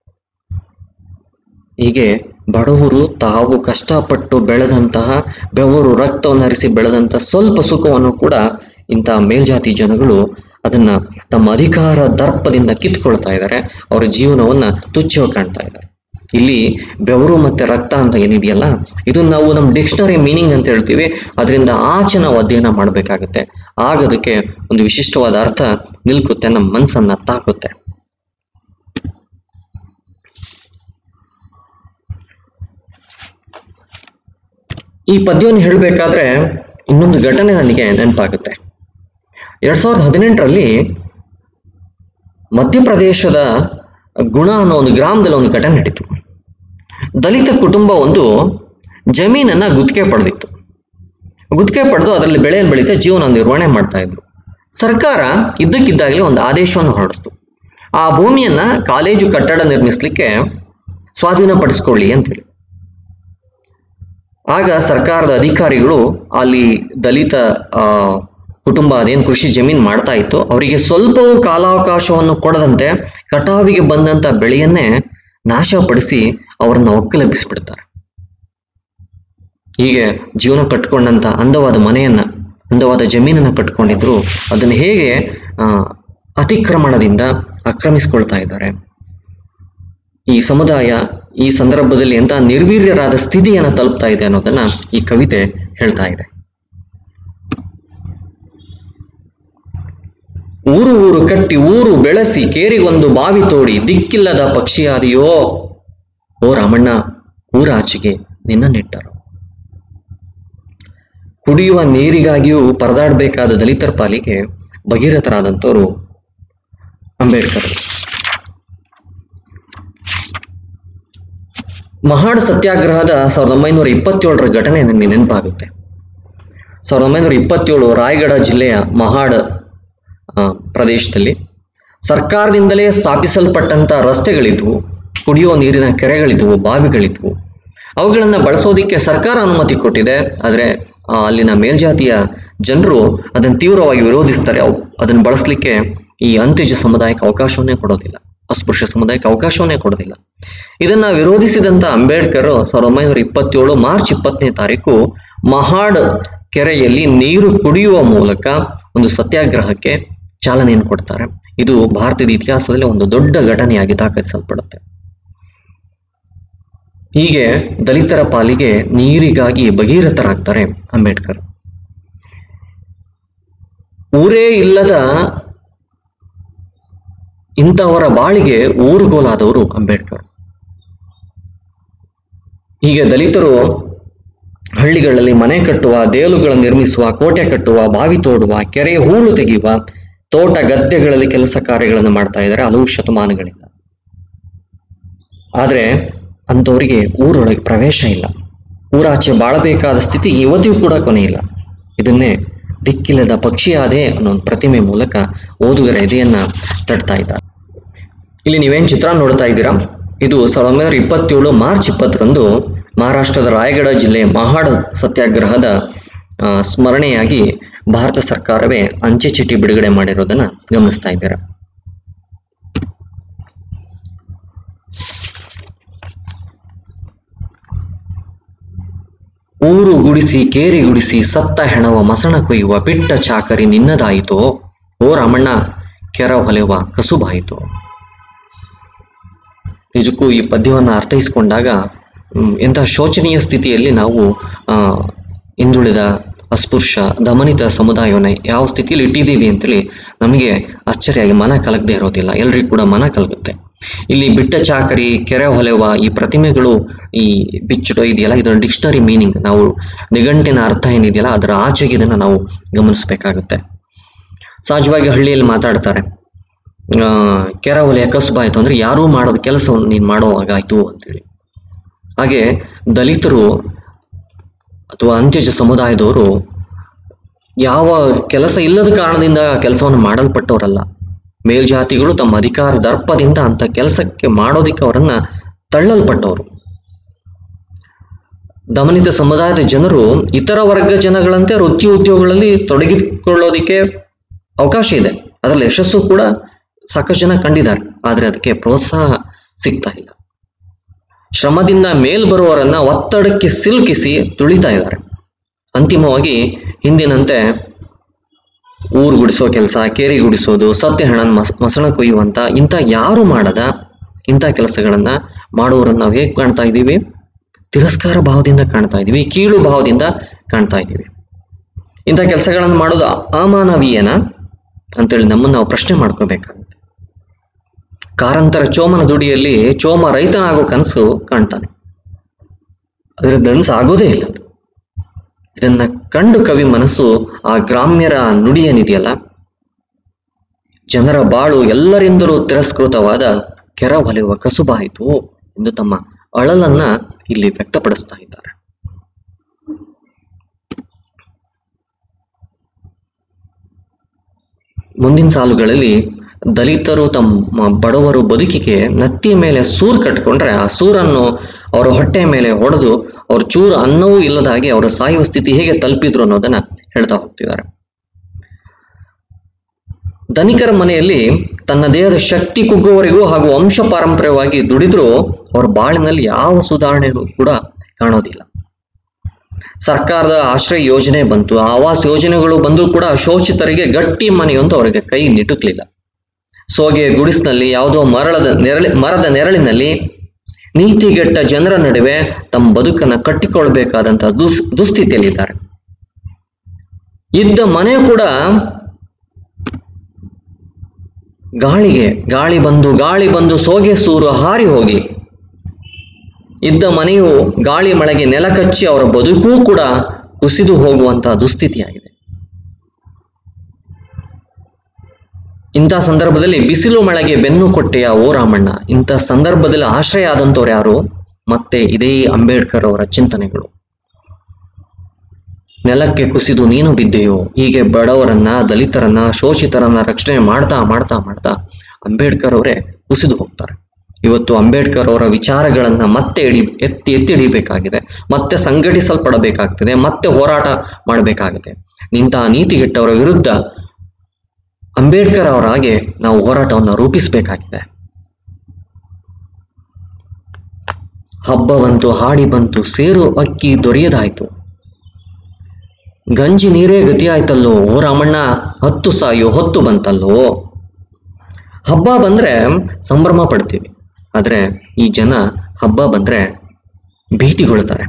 ಹೀಗೆ ಬಡವರು ತಾವು ಕಷ್ಟಪಟ್ಟು ಬೆಳೆದಂತಹ ಬೆವರು ರಕ್ತವನ್ನು ಹರಿಸಿ ಬೆಳೆದಂತಹ ಸ್ವಲ್ಪ ಸುಖವನ್ನು ಕೂಡ ಇಂತಹ ಮೇಲ್ಜಾತಿ ಜನಗಳು ಅದನ್ನ ತಮ್ಮ ಅಧಿಕಾರ ದರ್ಪದಿಂದ ಕಿತ್ಕೊಳ್ತಾ ಇದ್ದಾರೆ ಅವರ ಜೀವನವನ್ನ ತುಚ್ಛವಾಗಿ ಕಾಣ್ತಾ ಇದ್ದಾರೆ ಇಲ್ಲಿ ಬೆವರು ಮತ್ತೆ ರಕ್ತ ಅಂತ ಏನಿದೆಯಲ್ಲ ಇದು ನಾವು ನಮ್ಮ ಡಿಕ್ಷನರಿ ಮೀನಿಂಗ್ ಅಂತ ಹೇಳ್ತೀವಿ ಅದರಿಂದ ಆಚೆ ನಾವು ಅಧ್ಯಯನ ಮಾಡಬೇಕಾಗುತ್ತೆ ಆಗ ಅದಕ್ಕೆ ಒಂದು ವಿಶಿಷ್ಟವಾದ ಅರ್ಥ ನಿಲ್ಕುತ್ತೆ ನಮ್ಮ ಮನಸ್ಸನ್ನ ತಾಕುತ್ತೆ ಈ ಪದ್ಯವನ್ನು ಹೇಳಬೇಕಾದ್ರೆ ಇನ್ನೊಂದು ಘಟನೆ ನನಗೆ ನೆನಪಾಗುತ್ತೆ ಎರಡ್ ಸಾವಿರದ ಹದಿನೆಂಟರಲ್ಲಿ ಮಧ್ಯಪ್ರದೇಶದ ಗುಣ ಅನ್ನೋ ಒಂದು ಗ್ರಾಮದಲ್ಲಿ ಒಂದು ಘಟನೆ ನಡೀತು ದಲಿತ ಕುಟುಂಬ ಒಂದು ಜಮೀನನ್ನ ಗುತ್ತಿಗೆ ಪಡೆದಿತ್ತು ಗುತ್ತಿಗೆ ಪಡೆದು ಅದರಲ್ಲಿ ಬೆಳೆಯನ್ನು ಬೆಳೀತಾ ಜೀವನ ನಿರ್ವಹಣೆ ಮಾಡ್ತಾ ಇದ್ರು ಸರ್ಕಾರ ಇದ್ದಕ್ಕಿದ್ದಾಗಲೇ ಒಂದು ಆದೇಶವನ್ನು ಹೊರಡಿಸ್ತು ಆ ಭೂಮಿಯನ್ನ ಕಾಲೇಜು ಕಟ್ಟಡ ನಿರ್ಮಿಸಲಿಕ್ಕೆ ಸ್ವಾಧೀನಪಡಿಸ್ಕೊಳ್ಳಿ ಅಂತೇಳಿ ಆಗ ಸರ್ಕಾರದ ಅಧಿಕಾರಿಗಳು ಅಲ್ಲಿ ದಲಿತ ಆ, ಕುಟುಂಬ ಅದೇನು ಕೃಷಿ ಜಮೀನು ಮಾಡ್ತಾ ಇತ್ತು ಅವರಿಗೆ ಸ್ವಲ್ಪವೂ ಕಾಲಾವಕಾಶವನ್ನು ಕೊಡದಂತೆ ಕಟಾವಿಗೆ ಬಂದಂತ ಬೆಳೆಯನ್ನೇ ನಾಶಪಡಿಸಿ ಅವರನ್ನ ಒಕ್ಕಲೆಬ್ಬಿಸ್ಬಿಡ್ತಾರೆ ಹೀಗೆ ಜೀವನ ಕಟ್ಕೊಂಡಂತ ಅಂದವಾದ ಮನೆಯನ್ನ ಅಂದವಾದ ಜಮೀನನ್ನ ಕಟ್ಕೊಂಡಿದ್ರು ಅದನ್ನು ಹೇಗೆ ಆ, ಅತಿಕ್ರಮಣದಿಂದ ಆಕ್ರಮಿಸ್ಕೊಳ್ತಾ ಇದ್ದಾರೆ ಈ ಸಮುದಾಯ ಈ ಸಂದರ್ಭದಲ್ಲಿ ಎಂತ ನಿರ್ವೀರ್ಯರಾದ ಸ್ಥಿತಿಯನ್ನ ತಲುಪ್ತಾ ಇದೆ ಅನ್ನೋದನ್ನ ಈ ಕವಿತೆ ಹೇಳ್ತಾ ಇದೆ ಊರು ಊರು ಕಟ್ಟಿ ಊರು ಬೆಳೆಸಿ ಕೇರಿಗೊಂದು ಬಾವಿ ತೋಡಿ ದಿಕ್ಕಿಲ್ಲದ ಪಕ್ಷಿಯಾದಿಯೋ ಓ ರಾಮಣ್ಣ ಊರಾಚೆಗೆ ನಿನ್ನ ನೆಟ್ಟರು ಕುಡಿಯುವ ನೀರಿಗಾಗಿಯೂ ಪರದಾಡಬೇಕಾದ ದಲಿತರ ಪಾಲಿಗೆ ಭಗೀರಥರಾದಂಥವರು ಅಂಬೇಡ್ಕರ್ ಮಹಾಡ್ ಸತ್ಯಾಗ್ರಹದ ಸಾವಿರದ ಒಂಬೈನೂರ ಇಪ್ಪತ್ತೇಳರ ಘಟನೆ ನನಗೆ ನೆನಪಾಗುತ್ತೆ ಸಾವಿರದ ಒಂಬೈನೂರ ಇಪ್ಪತ್ತೇಳು ರಾಯಗಢ ಜಿಲ್ಲೆಯ ಮಹಾಡ್ ಆ, ಪ್ರದೇಶದಲ್ಲಿ ಸರ್ಕಾರದಿಂದಲೇ ಸ್ಥಾಪಿಸಲ್ಪಟ್ಟಂತ ರಸ್ತೆಗಳಿದ್ವು ಕುಡಿಯುವ ನೀರಿನ ಕೆರೆಗಳಿದ್ವು ಬಾವಿಗಳಿದ್ವು ಅವುಗಳನ್ನ ಬಳಸೋದಿಕ್ಕೆ ಸರ್ಕಾರ ಅನುಮತಿ ಕೊಟ್ಟಿದೆ ಆದರೆ ಆ, ಅಲ್ಲಿನ ಮೇಲ್ಜಾತಿಯ ಜನರು ಅದನ್ನು ತೀವ್ರವಾಗಿ ವಿರೋಧಿಸ್ತಾರೆ ಅವು ಅದನ್ನು ಬಳಸಲಿಕ್ಕೆ ಈ ಅಂತ್ಯಜ ಸಮುದಾಯಕ್ಕೆ ಅವಕಾಶವನ್ನೇ ಕೊಡೋದಿಲ್ಲ ಅಸ್ಪೃಶ್ಯ ಸಮುದಾಯಕ್ಕೆ ಅವಕಾಶವನ್ನೇ ಕೊಡೋದಿಲ್ಲ ಇದನ್ನ ವಿರೋಧಿಸಿದಂತ ಅಂಬೇಡ್ಕರ್ ಸಾವಿರದ ಒಂಬೈನೂರ ಇಪ್ಪತ್ತೇಳು ಮಾರ್ಚ್ ಇಪ್ಪತ್ತನೇ ತಾರೀಕು ಮಹಾಡ್ ಕೆರೆಯಲ್ಲಿ ನೀರು ಕುಡಿಯುವ ಮೂಲಕ ಒಂದು ಸತ್ಯಾಗ್ರಹಕ್ಕೆ ಚಾಲನೆಯನ್ನು ಕೊಡ್ತಾರೆ ಇದು ಭಾರತದ ಇತಿಹಾಸದಲ್ಲಿ ಒಂದು ದೊಡ್ಡ ಘಟನೆಯಾಗಿ ದಾಖಲಿಸಲ್ಪಡುತ್ತೆ ಹೀಗೆ ದಲಿತರ ಪಾಲಿಗೆ ನೀರಿಗಾಗಿ ಭಗೀರಥರಾಗ್ತಾರೆ ಅಂಬೇಡ್ಕರ್ ಊರೇ ಇಲ್ಲದ ಇಂಥವರ ಬಾಳಿಗೆ ಊರುಗೋಲಾದವರು ಅಂಬೇಡ್ಕರ್ ಹೀಗೆ ದಲಿತರು ಹಳ್ಳಿಗಳಲ್ಲಿ ಮನೆ ಕಟ್ಟುವ ದೇವಲುಗಳನ್ನು ನಿರ್ಮಿಸುವ ಕೋಟೆ ಕಟ್ಟುವ ಬಾವಿ ತೋಡುವ ಕೆರೆ ಹೂಳು ತೆಗೆಯುವ ತೋಟ ಗದ್ದೆಗಳಲ್ಲಿ ಕೆಲಸ ಕಾರ್ಯಗಳನ್ನು ಮಾಡ್ತಾ ಇದ್ದಾರೆ ಹಲವು ಶತಮಾನಗಳಿಂದ ಆದ್ರೆ ಅಂಥವರಿಗೆ ಊರೊಳಗೆ ಪ್ರವೇಶ ಇಲ್ಲ ಊರಾಚೆ ಬಾಳಬೇಕಾದ ಸ್ಥಿತಿ ಇವತ್ತಿಗೂ ಕೂಡ ಕೊನೆಯಿಲ್ಲ ಇದನ್ನೇ ದಿಕ್ಕಿಲ್ಲದ ಪಕ್ಷಿಯಾದೆ ಅನ್ನೋ ಒಂದು ಪ್ರತಿಮೆ ಮೂಲಕ ಓದುಗರ ಎದೆಯನ್ನ ತಟ್ತಾ ಇದ್ದಾರೆ ಇಲ್ಲಿ ನೀವೇನ್ ಚಿತ್ರ ನೋಡ್ತಾ ಇದ್ದೀರಾ ಇದು ಸಾವಿರದ ಒಂಬೈನೂರ ಇಪ್ಪತ್ತೇಳು ಮಾರ್ಚ್ ಇಪ್ಪತ್ತರಂದು ಮಹಾರಾಷ್ಟ್ರದ ರಾಯಗಢ ಜಿಲ್ಲೆ ಮಹಾಡ ಸತ್ಯಾಗ್ರಹದ ಆ, ಸ್ಮರಣೆಯಾಗಿ ಭಾರತ ಸರ್ಕಾರವೇ ಅಂಚೆ ಚೀಟಿ ಬಿಡುಗಡೆ ಮಾಡಿರೋದನ್ನ ಗಮನಿಸ್ತಾ ಇದ್ದೀರಾ ಊರು ಗುಡಿಸಿ ಕೇರಿ ಗುಡಿಸಿ ಸತ್ತ ಹೆಣವ ಮಸಣ ಕೊಯ್ಯುವ ಬಿಟ್ಟ ಚಾಕರಿ ನಿನ್ನದಾಯಿತೋ ಓ ರಾಮಣ್ಣ ಕೆರ ಹೊಲೆವ ಕಸುಬಾಯಿತು ನಿಜಕ್ಕೂ ಈ ಪದ್ಯವನ್ನು ಅರ್ಥೈಸಿಕೊಂಡಾಗ ಹ್ಮ್, ಎಂತಹ ಶೋಚನೀಯ ಸ್ಥಿತಿಯಲ್ಲಿ ನಾವು ಆ, ಹಿಂದುಳಿದ ಅಸ್ಪೃಶ್ಯ ದಮನಿತ ಸಮುದಾಯವನ್ನು ಯಾವ ಸ್ಥಿತಿಯಲ್ಲಿ ಇಟ್ಟಿದ್ದೀವಿ ಅಂತೇಳಿ ನಮಗೆ ಆಶ್ಚರ್ಯ ಮನ ಕಲಗದೆ ಇರೋದಿಲ್ಲ ಎಲ್ರಿಗೂ ಕೂಡ ಮನ ಕಲಗುತ್ತೆ ಇಲ್ಲಿ ಬಿಟ್ಟ ಚಾಕರಿ ಕೆರೆ ಹೊಲೆವ ಈ ಪ್ರತಿಮೆಗಳು ಈ ಬಿಚ್ಚುಟೋ ಇದೆಯಲ್ಲ ಇದರ ಡಿಕ್ಷನರಿ ಮೀನಿಂಗ್ ನಾವು ನಿಘಂಟಿನ ಅರ್ಥ ಏನಿದೆಯಲ್ಲ ಅದರ ಆಚೆಗೆ ಇದನ್ನು ನಾವು ಗಮನಿಸಬೇಕಾಗುತ್ತೆ ಸಹಜವಾಗಿ ಹಳ್ಳಿಯಲ್ಲಿ ಮಾತಾಡ್ತಾರೆ ಆ, ಕೆರೆ ಹೊಲೆಯ ಕಸುಬಾಯ್ತು ಅಂದ್ರೆ ಯಾರೂ ಮಾಡೋದ ಕೆಲಸವನ್ನು ನೀನು ಮಾಡೋವಾಗಾಯ್ತು ಅಂತೇಳಿ ಹಾಗೆ ದಲಿತರು ಅಥವಾ ಅಂತ್ಯಜ ಸಮುದಾಯದವರು ಯಾವ ಕೆಲಸ ಇಲ್ಲದ ಕಾರಣದಿಂದ ಕೆಲಸವನ್ನು ಮಾಡಲ್ಪಟ್ಟವರಲ್ಲ ಮೇಲ್ಜಾತಿಗಳು ತಮ್ಮ ಅಧಿಕಾರ ದರ್ಪದಿಂದ ಅಂತ ಕೆಲಸಕ್ಕೆ ಮಾಡೋದಿಕ್ಕೆ ಅವರನ್ನ ತಳ್ಳಲ್ಪಟ್ಟವರು ದಮನಿತ ಸಮುದಾಯದ ಜನರು ಇತರ ವರ್ಗ ಜನಗಳಂತೆ ವೃತ್ತಿ ಉದ್ಯೋಗಗಳಲ್ಲಿ ತೊಡಗಿಕೊಳ್ಳೋದಿಕ್ಕೆ ಅವಕಾಶ ಇದೆ ಅದರಲ್ಲಿ ಯಶಸ್ಸು ಕೂಡ ಸಾಕಷ್ಟು ಜನ ಕಂಡಿದ್ದಾರೆ ಆದರೆ ಅದಕ್ಕೆ ಪ್ರೋತ್ಸಾಹ ಸಿಗ್ತಾ ಇಲ್ಲ ಶ್ರಮದಿಂದ ಮೇಲ್ ಬರುವವರನ್ನ ಒತ್ತಡಕ್ಕೆ ಸಿಲುಕಿಸಿ ತುಳಿತಾ ಇದ್ದಾರೆ ಅಂತಿಮವಾಗಿ ಹಿಂದಿನಂತೆ ಊರು ಗುಡಿಸೋ ಕೆಲಸ ಕೇರಿ ಗುಡಿಸೋದು ಸತ್ಯ ಹಣ ಮಸ್ ಮಸಣ ಕೊಯ್ಯುವಂತ ಇಂಥ ಯಾರು ಮಾಡದ ಇಂಥ ಕೆಲಸಗಳನ್ನ ಮಾಡುವವರನ್ನ ನಾವು ಹೇಗೆ ಕಾಣ್ತಾ ಇದ್ದೀವಿ ತಿರಸ್ಕಾರ ಭಾವದಿಂದ ಕಾಣ್ತಾ ಇದ್ದೀವಿ ಕೀಳು ಭಾವದಿಂದ ಕಾಣ್ತಾ ಇದ್ದೀವಿ ಇಂಥ ಕೆಲಸಗಳನ್ನು ಮಾಡೋದು ಅಮಾನವೀಯನ ಅಂತೇಳಿ ನಮ್ಮನ್ನು ನಾವು ಪ್ರಶ್ನೆ ಮಾಡ್ಕೋಬೇಕಾಗುತ್ತೆ ಕಾರಂತರ ಚೋಮನ ದುಡಿಯಲ್ಲಿ ಚೋಮ ರೈತನಾಗೋ ಕನಸು ಕಾಣ್ತಾನೆ ಅದರ ದನಸು ಆಗೋದೇ ಇಲ್ಲ ಇದನ್ನ ಕಂಡು ಕವಿ ಮನಸ್ಸು ಆ ಗ್ರಾಮ್ಯರ ನುಡಿ ಏನಿದೆಯಲ್ಲ ಜನರ ಬಾಳು ಎಲ್ಲರಿಂದಲೂ ತಿರಸ್ಕೃತವಾದ ಕೆರ ಹೊಲೆಯುವ ಕಸುಬಾಯಿತು ಎಂದು ತಮ್ಮ ಅಳಲನ್ನ ಇಲ್ಲಿ ವ್ಯಕ್ತಪಡಿಸ್ತಾ ಇದ್ದಾರೆ ಮುಂದಿನ ಸಾಲುಗಳಲ್ಲಿ ದಲಿತರು ತಮ್ಮ ಬಡವರು ಬದುಕಿಗೆ ನತ್ತಿಯ ಮೇಲೆ ಸೂರ್ ಕಟ್ಕೊಂಡ್ರೆ ಆ ಸೂರನ್ನು ಅವರ ಹೊಟ್ಟೆಯ ಮೇಲೆ ಹೊಡೆದು ಅವ್ರ ಚೂರು ಅನ್ನವೂ ಇಲ್ಲದ ಹಾಗೆ ಅವರ ಸಾಯುವ ಸ್ಥಿತಿ ಹೇಗೆ ತಲುಪಿದ್ರು ಅನ್ನೋದನ್ನ ಹೇಳ್ತಾ ಹೋಗ್ತಿದ್ದಾರೆ ಧನಿಕರ ಮನೆಯಲ್ಲಿ ತನ್ನ ದೇಹದ ಶಕ್ತಿ ಕುಗ್ಗುವವರೆಗೂ ಹಾಗೂ ವಂಶ ಪಾರಂಪರ್ಯವಾಗಿ ದುಡಿದ್ರೂ ಅವ್ರ ಬಾಳಿನಲ್ಲಿ ಯಾವ ಸುಧಾರಣೆಗಳು ಕೂಡ ಕಾಣೋದಿಲ್ಲ ಸರ್ಕಾರದ ಆಶ್ರಯ ಯೋಜನೆ ಬಂತು ಆವಾಸ್ ಯೋಜನೆಗಳು ಬಂದರೂ ಕೂಡ ಶೋಷಿತರಿಗೆ ಗಟ್ಟಿ ಮನೆಯೊಂದು ಅವರಿಗೆ ಕೈ ನಿಟುಕ್ಲಿಲ್ಲ ಸೋಗೆ ಗುಡಿಸಿನಲ್ಲಿ ಯಾವುದೋ ಮರಳದ ನೆರಳಿ ಮರದ ನೆರಳಿನಲ್ಲಿ ನೀತಿಗೆಟ್ಟ ಜನರ ನಡುವೆ ತಮ್ಮ ಬದುಕನ್ನ ಕಟ್ಟಿಕೊಳ್ಬೇಕಾದಂತಹ ದುಸ್ ದುಸ್ಥಿತಿಯಲ್ಲಿದ್ದಾರೆ ಇದ್ದ ಮನೆ ಕೂಡ ಗಾಳಿಗೆ ಗಾಳಿ ಬಂದು ಗಾಳಿ ಬಂದು ಸೋಗೆ ಸೂರು ಹಾರಿ ಹೋಗಿ ಇದ್ದ ಮನೆಯು ಗಾಳಿ ಮಳೆಗೆ ನೆಲ ಕಚ್ಚಿ ಅವರ ಬದುಕೂ ಕೂಡ ಕುಸಿದು ಹೋಗುವಂತಹ ದುಸ್ಥಿತಿಯಾಗಿದೆ ಇಂಥ ಸಂದರ್ಭದಲ್ಲಿ ಬಿಸಿಲು ಮಳೆಗೆ ಬೆನ್ನು ಕೊಟ್ಟೆಯ ಓ ರಾಮಣ್ಣ ಇಂಥ ಸಂದರ್ಭದಲ್ಲಿ ಆಶ್ರಯ ಆದಂಥವ್ರು ಯಾರು ಮತ್ತೆ ಇದೇ ಅಂಬೇಡ್ಕರ್ ಅವರ ಚಿಂತನೆಗಳು ನೆಲಕ್ಕೆ ಕುಸಿದು ನೀನು ಬಿದ್ದೆಯೋ ಹೀಗೆ ಬಡವರನ್ನ ದಲಿತರನ್ನ ಶೋಷಿತರನ್ನ ರಕ್ಷಣೆ ಮಾಡ್ತಾ ಮಾಡ್ತಾ ಮಾಡ್ತಾ ಅಂಬೇಡ್ಕರ್ ಅವರೇ ಕುಸಿದು ಹೋಗ್ತಾರೆ ಇವತ್ತು ಅಂಬೇಡ್ಕರ್ ಅವರ ವಿಚಾರಗಳನ್ನ ಮತ್ತೆ ಇಡಿ ಎತ್ತಿ ಎತ್ತಿ ಹಿಡಿಬೇಕಾಗಿದೆ ಮತ್ತೆ ಸಂಘಟಿಸಲ್ಪಡಬೇಕಾಗ್ತದೆ ಮತ್ತೆ ಹೋರಾಟ ಮಾಡಬೇಕಾಗಿದೆ ಇಂತಹ ನೀತಿಗೆಟ್ಟವರ ವಿರುದ್ಧ ಅಂಬೇಡ್ಕರ್ ಅವರ ಹಾಗೆ ನಾವು ಹೋರಾಟವನ್ನು ರೂಪಿಸಬೇಕಾಗಿದೆ ಹಬ್ಬ ಬಂತು ಹಾಡಿ ಬಂತು ಸೇರು ಅಕ್ಕಿ ದೊರೆಯದಾಯ್ತು ಗಂಜಿ ನೀರೇ ಗತಿಯಾಯ್ತಲ್ಲೋ ಓ ರಾಮಣ್ಣ ಹತ್ತು ಸಾಯೋ ಹೊತ್ತು ಬಂತಲ್ಲೋ ಹಬ್ಬ ಬಂದ್ರೆ ಸಂಭ್ರಮ ಪಡ್ತೀವಿ ಆದ್ರೆ ಈ ಜನ ಹಬ್ಬ ಬಂದ್ರೆ ಭೀತಿಗೊಳ್ತಾರೆ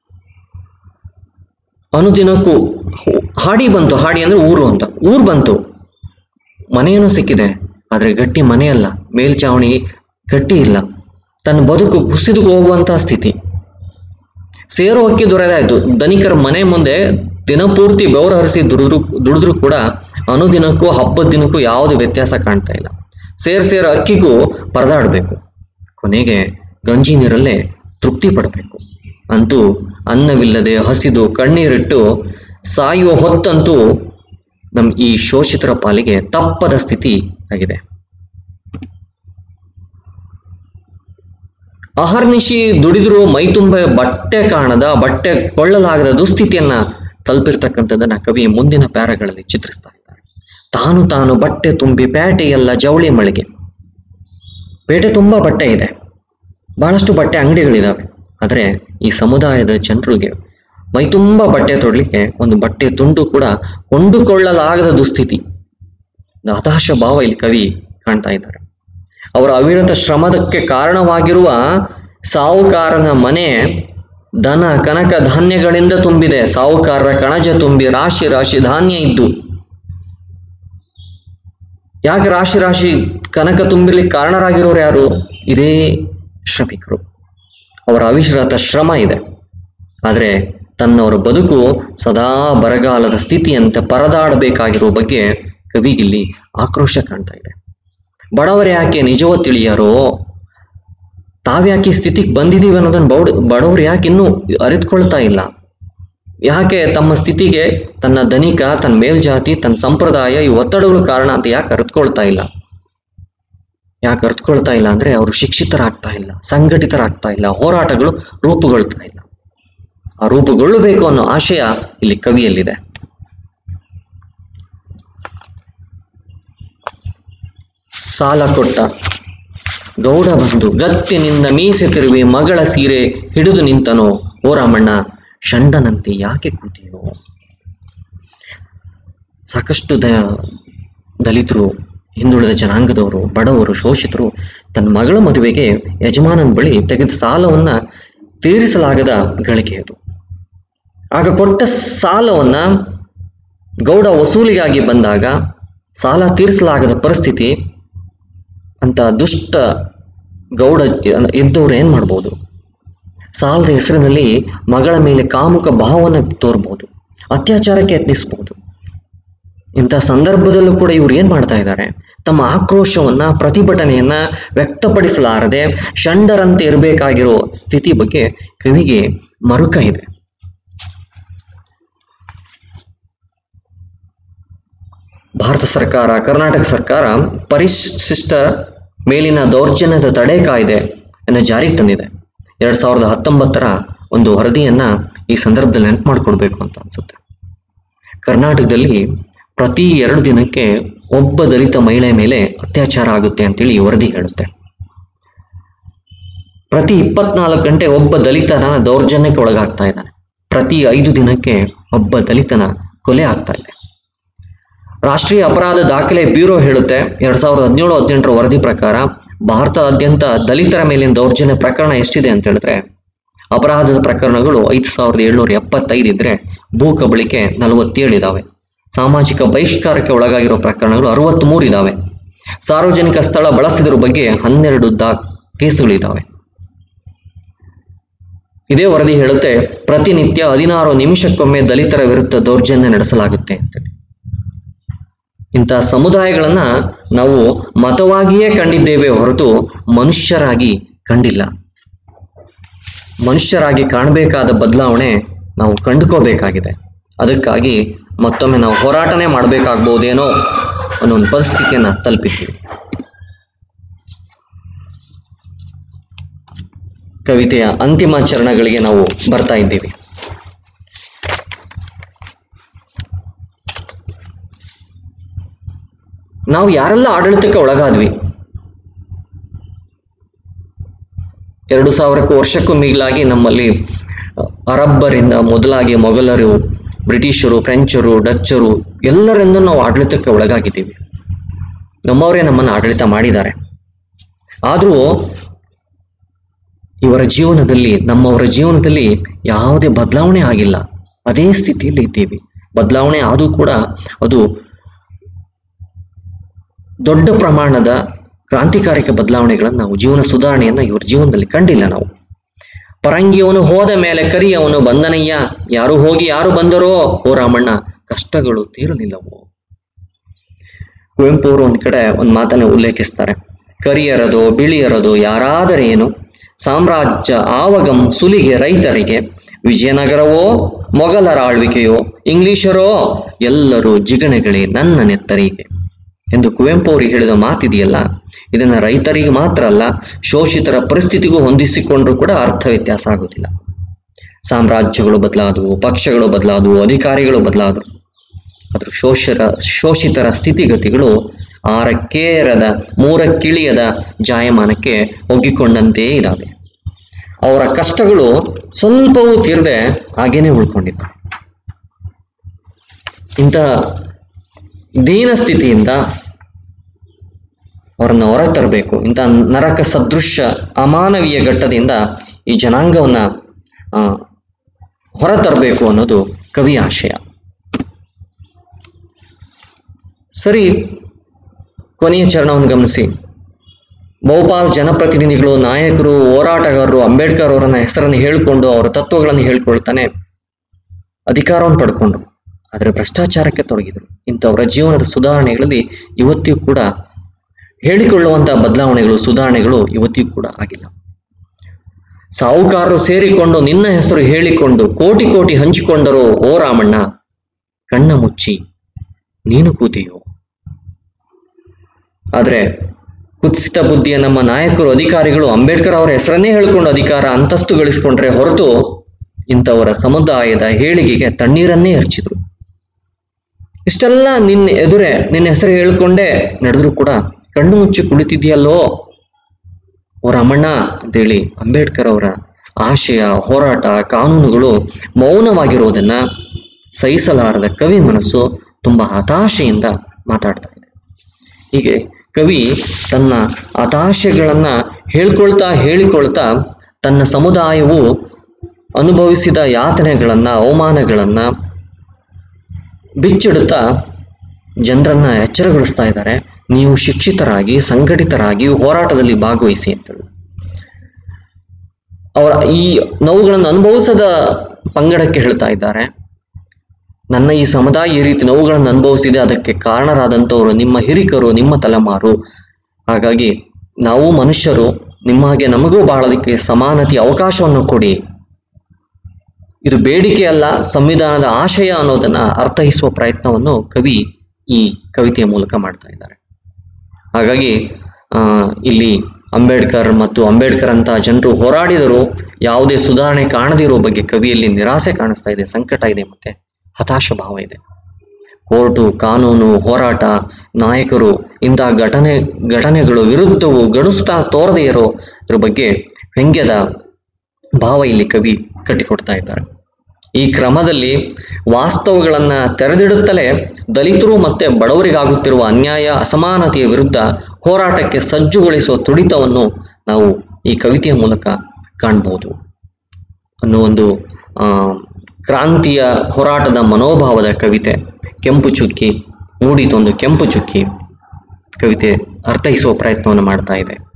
ಅನುದಿನಕ್ಕೂ ಹು- ಹಾಡಿ ಬಂತು ಹಾಡಿ ಅಂದ್ರೆ ಊರು ಅಂತ ಊರು ಬಂತು ಮನೆಯನ್ನು ಸಿಕ್ಕಿದೆ ಆದ್ರೆ ಗಟ್ಟಿ ಮನೆಯಲ್ಲ ಮೇಲ್ಚಾವಣಿ ಗಟ್ಟಿ ಇಲ್ಲ ತನ್ನ ಬದುಕು ಕುಸಿದು ಹೋಗುವಂತಹ ಸ್ಥಿತಿ ಸೇರು ಅಕ್ಕಿ ದೊರೆದಾಯ್ತು ಧನಿಕರ ಮನೆ ಮುಂದೆ ದಿನಪೂರ್ತಿ ಬೆವರು ಹರಿಸಿ ದುಡಿದ್ರು ದುಡಿದ್ರು ಕೂಡ ಅನುದಿನಕ್ಕೂ ಹಬ್ಬದ ದಿನಕ್ಕೂ ಯಾವುದು ವ್ಯತ್ಯಾಸ ಕಾಣ್ತಾ ಇಲ್ಲ ಸೇರ್ ಸೇರ್ ಅಕ್ಕಿಗೂ ಪರದಾಡಬೇಕು ಕೊನೆಗೆ ಗಂಜಿ ನೀರಲ್ಲೇ ತೃಪ್ತಿ ಪಡಬೇಕು ಅಂತೂ ಅನ್ನವಿಲ್ಲದೆ ಹಸಿದು ಕಣ್ಣೀರಿಟ್ಟು ಸಾಯುವ ಹೊತ್ತಂತೂ ನಮ್ ಈ ಶೋಷಿತರ ಪಾಲಿಗೆ ತಪ್ಪದ ಸ್ಥಿತಿ ಆಗಿದೆ ಅಹರ್ನಿಶಿ ದುಡಿದ್ರು ಮೈತುಂಬ ಬಟ್ಟೆ ಕಾಣದ ಬಟ್ಟೆ ಕೊಳ್ಳಲಾಗದ ದುಸ್ಥಿತಿಯನ್ನ ತಲುಪಿರ್ತಕ್ಕಂಥದ್ದನ್ನ ಕವಿ ಮುಂದಿನ ಪ್ಯಾರಗಳಲ್ಲಿ ಚಿತ್ರಿಸ್ತಾ ಇದ್ದಾರೆ ತಾನು ತಾನು ಬಟ್ಟೆ ತುಂಬಿ ಪೇಟೆಯೆಲ್ಲ ಜವಳಿ ಮಳಿಗೆ ಪೇಟೆ ತುಂಬಾ ಬಟ್ಟೆ ಇದೆ ಬಹಳಷ್ಟು ಬಟ್ಟೆ ಅಂಗಡಿಗಳಿದಾವೆ ಆದರೆ ಈ ಸಮುದಾಯದ ಜನರಿಗೆ ಮೈತುಂಬ ಬಟ್ಟೆ ತೊಡಲಿಕ್ಕೆ ಒಂದು ಬಟ್ಟೆ ತುಂಡು ಕೂಡ ಕೊಂಡುಕೊಳ್ಳಲಾಗದ ದುಸ್ಥಿತಿ ಒಂದು ಹತಾಶ ಭಾವ ಇಲ್ಲಿ ಕವಿ ಕಾಣ್ತಾ ಇದ್ದಾರೆ ಅವರ ಅವಿರತ ಶ್ರಮದಕ್ಕೆ ಕಾರಣವಾಗಿರುವ ಸಾಹುಕಾರನ ಮನೆ ದನ ಕನಕ ಧಾನ್ಯಗಳಿಂದ ತುಂಬಿದೆ ಸಾಹುಕಾರರ ಕಣಜ ತುಂಬಿ ರಾಶಿ ರಾಶಿ ಧಾನ್ಯ ಇದ್ದು ಯಾಕೆ ರಾಶಿ ರಾಶಿ ಕನಕ ತುಂಬಿರ್ಲಿಕ್ಕೆ ಕಾರಣರಾಗಿರೋರು ಯಾರು ಇದೇ ಶ್ರಮಿಕರು ಅವರ ಅವಿಶ್ರತ ಶ್ರಮ ಇದೆ ಆದರೆ ತನ್ನವರ ಬದುಕು ಸದಾ ಬರಗಾಲದ ಸ್ಥಿತಿಯಂತೆ ಪರದಾಡಬೇಕಾಗಿರುವ ಬಗ್ಗೆ ಕವಿಗಿಲ್ಲಿ ಆಕ್ರೋಶ ಕಾಣ್ತಾ ಇದೆ ಬಡವರು ಯಾಕೆ ನಿಜವೋ ತಿಳಿಯಾರೋ ತಾವ್ಯಾಕೆ ಈ ಸ್ಥಿತಿಗೆ ಬಂದಿದ್ದೀವಿ ಅನ್ನೋದನ್ನ ಬೌಡ್ ಬಡವರು ಯಾಕೆ ಇನ್ನೂ ಅರಿತುಕೊಳ್ತಾ ಇಲ್ಲ ಯಾಕೆ ತಮ್ಮ ಸ್ಥಿತಿಗೆ ತನ್ನ ಧನಿಕ ತನ್ನ ಮೇಲ್ಜಾತಿ ತನ್ನ ಸಂಪ್ರದಾಯ ಈ ಒತ್ತಡಗಳು ಕಾರಣ ಅಂತ ಯಾಕೆ ಅರಿತುಕೊಳ್ತಾ ಇಲ್ಲ ಯಾಕೆ ಅರಿತುಕೊಳ್ತಾ ಇಲ್ಲ ಅಂದ್ರೆ ಅವರು ಶಿಕ್ಷಿತರಾಗ್ತಾ ಇಲ್ಲ ಸಂಘಟಿತರಾಗ್ತಾ ಇಲ್ಲ ಹೋರಾಟಗಳು ರೂಪುಗೊಳ್ತಾ ಇಲ್ಲ ಆ ರೂಪುಗೊಳ್ಳಬೇಕು ಅನ್ನೋ ಆಶಯ ಇಲ್ಲಿ ಕವಿಯಲ್ಲಿದೆ ಸಾಲ ಕೊಟ್ಟ ಗೌಡ ಬಂದು ಗತ್ತಿನಿಂದ ಮೀಸೆ ತಿರುವಿ ಮಗಳ ಸೀರೆ ಹಿಡಿದು ನಿಂತನೋ ಓ ರಾಮಣ್ಣ ಷಂಡನಂತೆ ಯಾಕೆ ಕೂತಿಯೋ ಸಾಕಷ್ಟು ದ ದಲಿತರು ಹಿಂದುಳಿದ ಜನಾಂಗದವರು ಬಡವರು ಶೋಷಿತರು ತನ್ನ ಮಗಳ ಮದುವೆಗೆ ಯಜಮಾನನ ಬಳಿ ತೆಗೆದ ಸಾಲವನ್ನ ತೀರಿಸಲಾಗದ ಗಳಿಕೆ ಅದು ಆಗ ಕೊಟ್ಟ ಸಾಲವನ್ನ ಗೌಡ ವಸೂಲಿಗಾಗಿ ಬಂದಾಗ ಸಾಲ ತೀರಿಸಲಾಗದ ಪರಿಸ್ಥಿತಿ ಅಂತ ದುಷ್ಟ ಗೌಡ ಇದ್ದವ್ರು ಏನ್ ಮಾಡ್ಬೋದು ಸಾಲದ ಹೆಸರಿನಲ್ಲಿ ಮಗಳ ಮೇಲೆ ಕಾಮುಕ ಭಾವನ ತೋರ್ಬೋದು ಅತ್ಯಾಚಾರಕ್ಕೆ ಯತ್ನಿಸ್ಬೋದು ಇಂಥ ಸಂದರ್ಭದಲ್ಲೂ ಕೂಡ ಇವ್ರು ಏನ್ ಮಾಡ್ತಾ ಇದ್ದಾರೆ ತಮ್ಮ ಆಕ್ರೋಶವನ್ನ ಪ್ರತಿಭಟನೆಯನ್ನ ವ್ಯಕ್ತಪಡಿಸಲಾರದೆ ಷಂಡರಂತೆ ಇರಬೇಕಾಗಿರೋ ಸ್ಥಿತಿ ಬಗ್ಗೆ ಕವಿಗೆ ಮರುಕ ಇದೆ ಭಾರತ ಸರ್ಕಾರ ಕರ್ನಾಟಕ ಸರ್ಕಾರ ಪರಿಶಿಷ್ಟ ಮೇಲಿನ ದೌರ್ಜನ್ಯದ ತಡೆ ಕಾಯ್ದೆ ಅನ್ನು ಜಾರಿಗೆ ತಂದಿದೆ ಎರಡ್ ಸಾವಿರದ ಹತ್ತೊಂಬತ್ತರ ಒಂದು ವರದಿಯನ್ನ ಈ ಸಂದರ್ಭದಲ್ಲಿ ನೆನಪು ಮಾಡ್ಕೊಡ್ಬೇಕು ಅಂತ ಅನ್ಸುತ್ತೆ ಕರ್ನಾಟಕದಲ್ಲಿ ಪ್ರತಿ ಎರಡು ದಿನಕ್ಕೆ ಒಬ್ಬ ದಲಿತ ಮಹಿಳೆ ಮೇಲೆ ಅತ್ಯಾಚಾರ ಆಗುತ್ತೆ ಅಂತೇಳಿ ಈ ವರದಿ ಹೇಳುತ್ತೆ ಪ್ರತಿ ಇಪ್ಪತ್ನಾಲ್ಕು ಗಂಟೆ ಒಬ್ಬ ದಲಿತನ ದೌರ್ಜನ್ಯಕ್ಕೆ ಒಳಗಾಗ್ತಾ ಇದ್ದಾನೆ ಪ್ರತಿ ಐದು ದಿನಕ್ಕೆ ಒಬ್ಬ ದಲಿತನ ಕೊಲೆ ಆಗ್ತಾ ಇದೆ ರಾಷ್ಟ್ರೀಯ ಅಪರಾಧ ದಾಖಲೆ ಬ್ಯೂರೋ ಹೇಳುತ್ತೆ ಎರಡ್ ಸಾವಿರದ ಹದಿನೇಳು ಹದಿನೆಂಟರ ವರದಿ ಪ್ರಕಾರ ಭಾರತದಾದ್ಯಂತ ದಲಿತರ ಮೇಲಿನ ದೌರ್ಜನ್ಯ ಪ್ರಕರಣ ಎಷ್ಟಿದೆ ಅಂತ ಹೇಳಿದ್ರೆ ಅಪರಾಧದ ಪ್ರಕರಣಗಳು ಐದು ಸಾವಿರದ ಏಳ್ನೂರ ಎಪ್ಪತ್ತೈದು ಇದ್ರೆ ಭೂ ಕಬಳಿಕೆ ನಲವತ್ತೇಳು ಇದಾವೆ ಸಾಮಾಜಿಕ ಬಹಿಷ್ಕಾರಕ್ಕೆ ಒಳಗಾಗಿರೋ ಪ್ರಕರಣಗಳು ಅರವತ್ತ್ಮೂರು ಇದಾವೆ ಸಾರ್ವಜನಿಕ ಸ್ಥಳ ಬಳಸಿದ್ರ ಬಗ್ಗೆ ಹನ್ನೆರಡು ದಾ ಕೇಸುಗಳಿದಾವೆ ಇದೇ ವರದಿ ಹೇಳುತ್ತೆ ಪ್ರತಿನಿತ್ಯ ಹದಿನಾರು ನಿಮಿಷಕ್ಕೊಮ್ಮೆ ದಲಿತರ ವಿರುದ್ಧ ದೌರ್ಜನ್ಯ ನಡೆಸಲಾಗುತ್ತೆ ಅಂತೇಳಿ ಇಂಥ ಸಮುದಾಯಗಳನ್ನ ನಾವು ಮತವಾಗಿಯೇ ಕಂಡಿದ್ದೇವೆ ಹೊರತು ಮನುಷ್ಯರಾಗಿ ಕಂಡಿಲ್ಲ ಮನುಷ್ಯರಾಗಿ ಕಾಣಬೇಕಾದ ಬದಲಾವಣೆ ನಾವು ಕಂಡುಕೋಬೇಕಾಗಿದೆ ಅದಕ್ಕಾಗಿ ಮತ್ತೊಮ್ಮೆ ನಾವು ಹೋರಾಟನೇ ಮಾಡಬೇಕಾಗ್ಬೋದೇನೋ ಅನ್ನೋ ಒಂದು ಪರಿಸ್ಥಿತಿಯನ್ನ ತಲುಪಿದ್ದೀವಿ ಕವಿತೆಯ ಅಂತಿಮ ಚರಣಗಳಿಗೆ ನಾವು ಬರ್ತಾ ಇದ್ದೀವಿ ನಾವು ಯಾರೆಲ್ಲ ಆಡಳಿತಕ್ಕೆ ಒಳಗಾದ್ವಿ ಎರಡು ಸಾವಿರಕ್ಕೂ ವರ್ಷಕ್ಕೂ ಮಿಗಿಲಾಗಿ ನಮ್ಮಲ್ಲಿ ಅರಬ್ಬರಿಂದ ಮೊದಲಾಗಿ ಮೊಘಲರು ಬ್ರಿಟಿಷರು ಫ್ರೆಂಚರು ಡಚ್ಚರು ಎಲ್ಲರಿಂದ ನಾವು ಆಡಳಿತಕ್ಕೆ ಒಳಗಾಗಿದ್ದೀವಿ ನಮ್ಮವರೇ ನಮ್ಮನ್ನು ಆಡಳಿತ ಮಾಡಿದ್ದಾರೆ ಆದರೂ ಇವರ ಜೀವನದಲ್ಲಿ ನಮ್ಮವರ ಜೀವನದಲ್ಲಿ ಯಾವುದೇ ಬದಲಾವಣೆ ಆಗಿಲ್ಲ ಅದೇ ಸ್ಥಿತಿಯಲ್ಲಿ ಇದ್ದೀವಿ ಬದಲಾವಣೆ ಆದರೂ ಕೂಡ ಅದು ದೊಡ್ಡ ಪ್ರಮಾಣದ ಕ್ರಾಂತಿಕಾರಿಕ ಬದಲಾವಣೆಗಳನ್ನು ನಾವು ಜೀವನ ಸುಧಾರಣೆಯನ್ನ ಇವ್ರ ಜೀವನದಲ್ಲಿ ಕಂಡಿಲ್ಲ ನಾವು ಪರಂಗಿಯವನು ಹೋದ ಮೇಲೆ ಕರಿಯವನು ಬಂದನಯ್ಯ ಯಾರು ಹೋಗಿ ಯಾರು ಬಂದರೋ ಓ ರಾಮಣ್ಣ ಕಷ್ಟಗಳು ತೀರಲಿಲ್ಲವೋ ಕುವೆಂಪು ಅವರು ಒಂದ್ ಕಡೆ ಒಂದು ಮಾತನ್ನ ಉಲ್ಲೇಖಿಸ್ತಾರೆ ಕರಿಯರದೋ ಬಿಳಿಯರದೋ ಯಾರಾದರೇನು ಸಾಮ್ರಾಜ್ಯ ಆವಗಂ ಸುಲಿಗೆ ರೈತರಿಗೆ ವಿಜಯನಗರವೋ ಮೊಘಲರ ಆಳ್ವಿಕೆಯೋ ಇಂಗ್ಲಿಷರೋ ಎಲ್ಲರೂ ಜಿಗಣೆಗಳೇ ನನ್ನ ನೆತ್ತರಿಗೆ ಎಂದು ಕುವೆಂಪು ಅವರಿಗೆ ಹೇಳಿದ ಮಾತಿದೆಯಲ್ಲ ಇದನ್ನ ರೈತರಿಗೆ ಮಾತ್ರ ಅಲ್ಲ ಶೋಷಿತರ ಪರಿಸ್ಥಿತಿಗೂ ಹೊಂದಿಸಿಕೊಂಡ್ರೂ ಕೂಡ ಅರ್ಥ ವ್ಯತ್ಯಾಸ ಆಗೋದಿಲ್ಲ ಸಾಮ್ರಾಜ್ಯಗಳು ಬದಲಾದವು ಪಕ್ಷಗಳು ಬದಲಾದವು ಅಧಿಕಾರಿಗಳು ಬದಲಾದವು ಅದ್ರ ಶೋಷರ ಶೋಷಿತರ ಸ್ಥಿತಿಗತಿಗಳು ಆರಕ್ಕೇರದ ಮೂರಕ್ಕಿಳಿಯದ ಜಾಯಮಾನಕ್ಕೆ ಒಗ್ಗಿಕೊಂಡಂತೆಯೇ ಇದ್ದಾವೆ ಅವರ ಕಷ್ಟಗಳು ಸ್ವಲ್ಪವೂ ತೀರದೆ ಹಾಗೇನೆ ಉಳ್ಕೊಂಡಿದ್ದಾರೆ ಇಂಥ ದೀನ ಸ್ಥಿತಿಯಿಂದ ಅವರನ್ನು ಹೊರತರಬೇಕು ಇಂಥ ನರಕ ಸದೃಶ ಅಮಾನವೀಯ ಘಟ್ಟದಿಂದ ಈ ಜನಾಂಗವನ್ನ ಆ, ಹೊರತರಬೇಕು ಅನ್ನೋದು ಕವಿ ಆಶಯ ಸರಿ ಕೊನೆಯ ಚರಣವನ್ನು ಗಮನಿಸಿ ಬಹುಪಾಲು ಜನಪ್ರತಿನಿಧಿಗಳು ನಾಯಕರು ಹೋರಾಟಗಾರರು ಅಂಬೇಡ್ಕರ್ ಅವರನ್ನ ಹೆಸರನ್ನು ಹೇಳಿಕೊಂಡು ಅವರ ತತ್ವಗಳನ್ನು ಹೇಳ್ಕೊಳ್ತಾನೆ ಅಧಿಕಾರವನ್ನು ಪಡ್ಕೊಂಡ್ರು ಆದರೆ ಭ್ರಷ್ಟಾಚಾರಕ್ಕೆ ತೊಡಗಿದ್ರು ಇಂಥವರ ಜೀವನದ ಸುಧಾರಣೆಗಳಲ್ಲಿ ಇವತ್ತಿಗೂ ಕೂಡ ಹೇಳಿಕೊಳ್ಳುವಂತಹ ಬದಲಾವಣೆಗಳು ಸುಧಾರಣೆಗಳು ಇವತ್ತಿಗೂ ಕೂಡ ಆಗಿಲ್ಲ ಸಾಹುಕಾರರು ಸೇರಿಕೊಂಡು ನಿನ್ನ ಹೆಸರು ಹೇಳಿಕೊಂಡು ಕೋಟಿ ಕೋಟಿ ಹಂಚಿಕೊಂಡರೋ ಓ ರಾಮಣ್ಣ ಕಣ್ಣ ಮುಚ್ಚಿ ನೀನು ಕೂತಿಯೋ ಆದ್ರೆ ಕುತ್ಸಿತ ಬುದ್ಧಿಯ ನಮ್ಮ ನಾಯಕರು ಅಧಿಕಾರಿಗಳು ಅಂಬೇಡ್ಕರ್ ಅವರ ಹೆಸರನ್ನೇ ಹೇಳ್ಕೊಂಡು ಅಧಿಕಾರ ಅಂತಸ್ತು ಗಳಿಸ್ಕೊಂಡ್ರೆ ಹೊರತು ಇಂಥವರ ಸಮುದಾಯದ ಏಳಿಗೆಗೆ ತಣ್ಣೀರನ್ನೇ ಹರ್ಚಿದ್ರು ಇಷ್ಟೆಲ್ಲ ನಿನ್ನ ಎದುರೇ ನಿನ್ನ ಹೆಸರು ಹೇಳ್ಕೊಂಡೇ ನಡೆದ್ರು ಕೂಡ ಕಣ್ಣು ಮುಚ್ಚಿ ಕುಳಿತಿದ್ಯಲ್ಲೋ ಓ ರಾಮಣ್ಣ ಅಂತೇಳಿ ಅಂಬೇಡ್ಕರ್ ಅವರ ಆಶಯ ಹೋರಾಟ ಕಾನೂನುಗಳು ಮೌನವಾಗಿರುವುದನ್ನ ಸಹಿಸಲಾರದ ಕವಿ ಮನಸ್ಸು ತುಂಬಾ ಹತಾಶೆಯಿಂದ ಮಾತಾಡ್ತಾ ಇದೆ ಹೀಗೆ ಕವಿ ತನ್ನ ಹತಾಶೆಗಳನ್ನ ಹೇಳ್ಕೊಳ್ತಾ ಹೇಳಿಕೊಳ್ತಾ ತನ್ನ ಸಮುದಾಯವು ಅನುಭವಿಸಿದ ಯಾತನೆಗಳನ್ನ ಅವಮಾನಗಳನ್ನ ಬಿಚ್ಚಿಡುತ್ತಾ ಜನರನ್ನ ಎಚ್ಚರಗೊಳಿಸ್ತಾ ಇದ್ದಾರೆ ನೀವು ಶಿಕ್ಷಿತರಾಗಿ ಸಂಘಟಿತರಾಗಿ ಹೋರಾಟದಲ್ಲಿ ಭಾಗವಹಿಸಿ ಅಂತೇಳಿ ಅವರ ಈ ನೋವುಗಳನ್ನು ಅನುಭವಿಸದ ಪಂಗಡಕ್ಕೆ ಹೇಳ್ತಾ ಇದ್ದಾರೆ ನನ್ನ ಈ ಸಮುದಾಯ ಈ ರೀತಿ ನೋವುಗಳನ್ನು ಅನುಭವಿಸಿದೆ ಅದಕ್ಕೆ ಕಾರಣರಾದಂಥವರು ನಿಮ್ಮ ಹಿರಿಕರು ನಿಮ್ಮ ತಲೆಮಾರು ಹಾಗಾಗಿ ನಾವು ಮನುಷ್ಯರು ನಿಮ್ಮ ಹಾಗೆ ನಮಗೂ ಬಾಳೋದಕ್ಕೆ ಸಮಾನತೆ ಅವಕಾಶವನ್ನು ಕೊಡಿ ಇದು ಬೇಡಿಕೆ ಅಲ್ಲ ಸಂವಿಧಾನದ ಆಶಯ ಅನ್ನೋದನ್ನ ಅರ್ಥೈಸುವ ಪ್ರಯತ್ನವನ್ನು ಕವಿ ಈ ಕವಿತೆಯ ಮೂಲಕ ಮಾಡ್ತಾ ಇದ್ದಾರೆ ಹಾಗಾಗಿ ಆ, ಇಲ್ಲಿ ಅಂಬೇಡ್ಕರ್ ಮತ್ತು ಅಂಬೇಡ್ಕರ್ ಅಂತ ಜನರು ಹೋರಾಡಿದರು ಯಾವುದೇ ಸುಧಾರಣೆ ಕಾಣದಿರೋ ಬಗ್ಗೆ ಕವಿಯಲ್ಲಿ ನಿರಾಸೆ ಕಾಣಿಸ್ತಾ ಇದೆ ಸಂಕಟ ಇದೆ ಮತ್ತೆ ಹತಾಶ ಭಾವ ಇದೆ ಕೋರ್ಟು ಕಾನೂನು ಹೋರಾಟ ನಾಯಕರು ಇಂತಹ ಘಟನೆ ಘಟನೆಗಳು ವಿರುದ್ಧವು ಗಡುಸ್ತಾ ತೋರದೇ ಇರೋ ಇದ್ರ ಬಗ್ಗೆ ವ್ಯಂಗ್ಯದ ಭಾವ ಇಲ್ಲಿ ಕವಿ ಕಟ್ಟಿಕೊಡ್ತಾ ಇದ್ದಾರೆ ಈ ಕ್ರಮದಲ್ಲಿ ವಾಸ್ತವಗಳನ್ನ ತೆರೆದಿಡುತ್ತಲೇ ದಲಿತರು ಮತ್ತೆ ಬಡವರಿಗಾಗುತ್ತಿರುವ ಅನ್ಯಾಯ ಅಸಮಾನತೆಯ ವಿರುದ್ಧ ಹೋರಾಟಕ್ಕೆ ಸಜ್ಜುಗೊಳಿಸುವ ತುಡಿತವನ್ನು ನಾವು ಈ ಕವಿತೆಯ ಮೂಲಕ ಕಾಣಬಹುದು ಅನ್ನೋ ಒಂದು ಆ, ಕ್ರಾಂತಿಯ ಹೋರಾಟದ ಮನೋಭಾವದ ಕವಿತೆ ಕೆಂಪು ಚುಕ್ಕಿ ಮೂಡಿತೊಂದು ಕೆಂಪು ಚುಕ್ಕಿ ಕವಿತೆ ಅರ್ಥೈಸುವ ಪ್ರಯತ್ನವನ್ನು ಮಾಡ್ತಾ ಇದೆ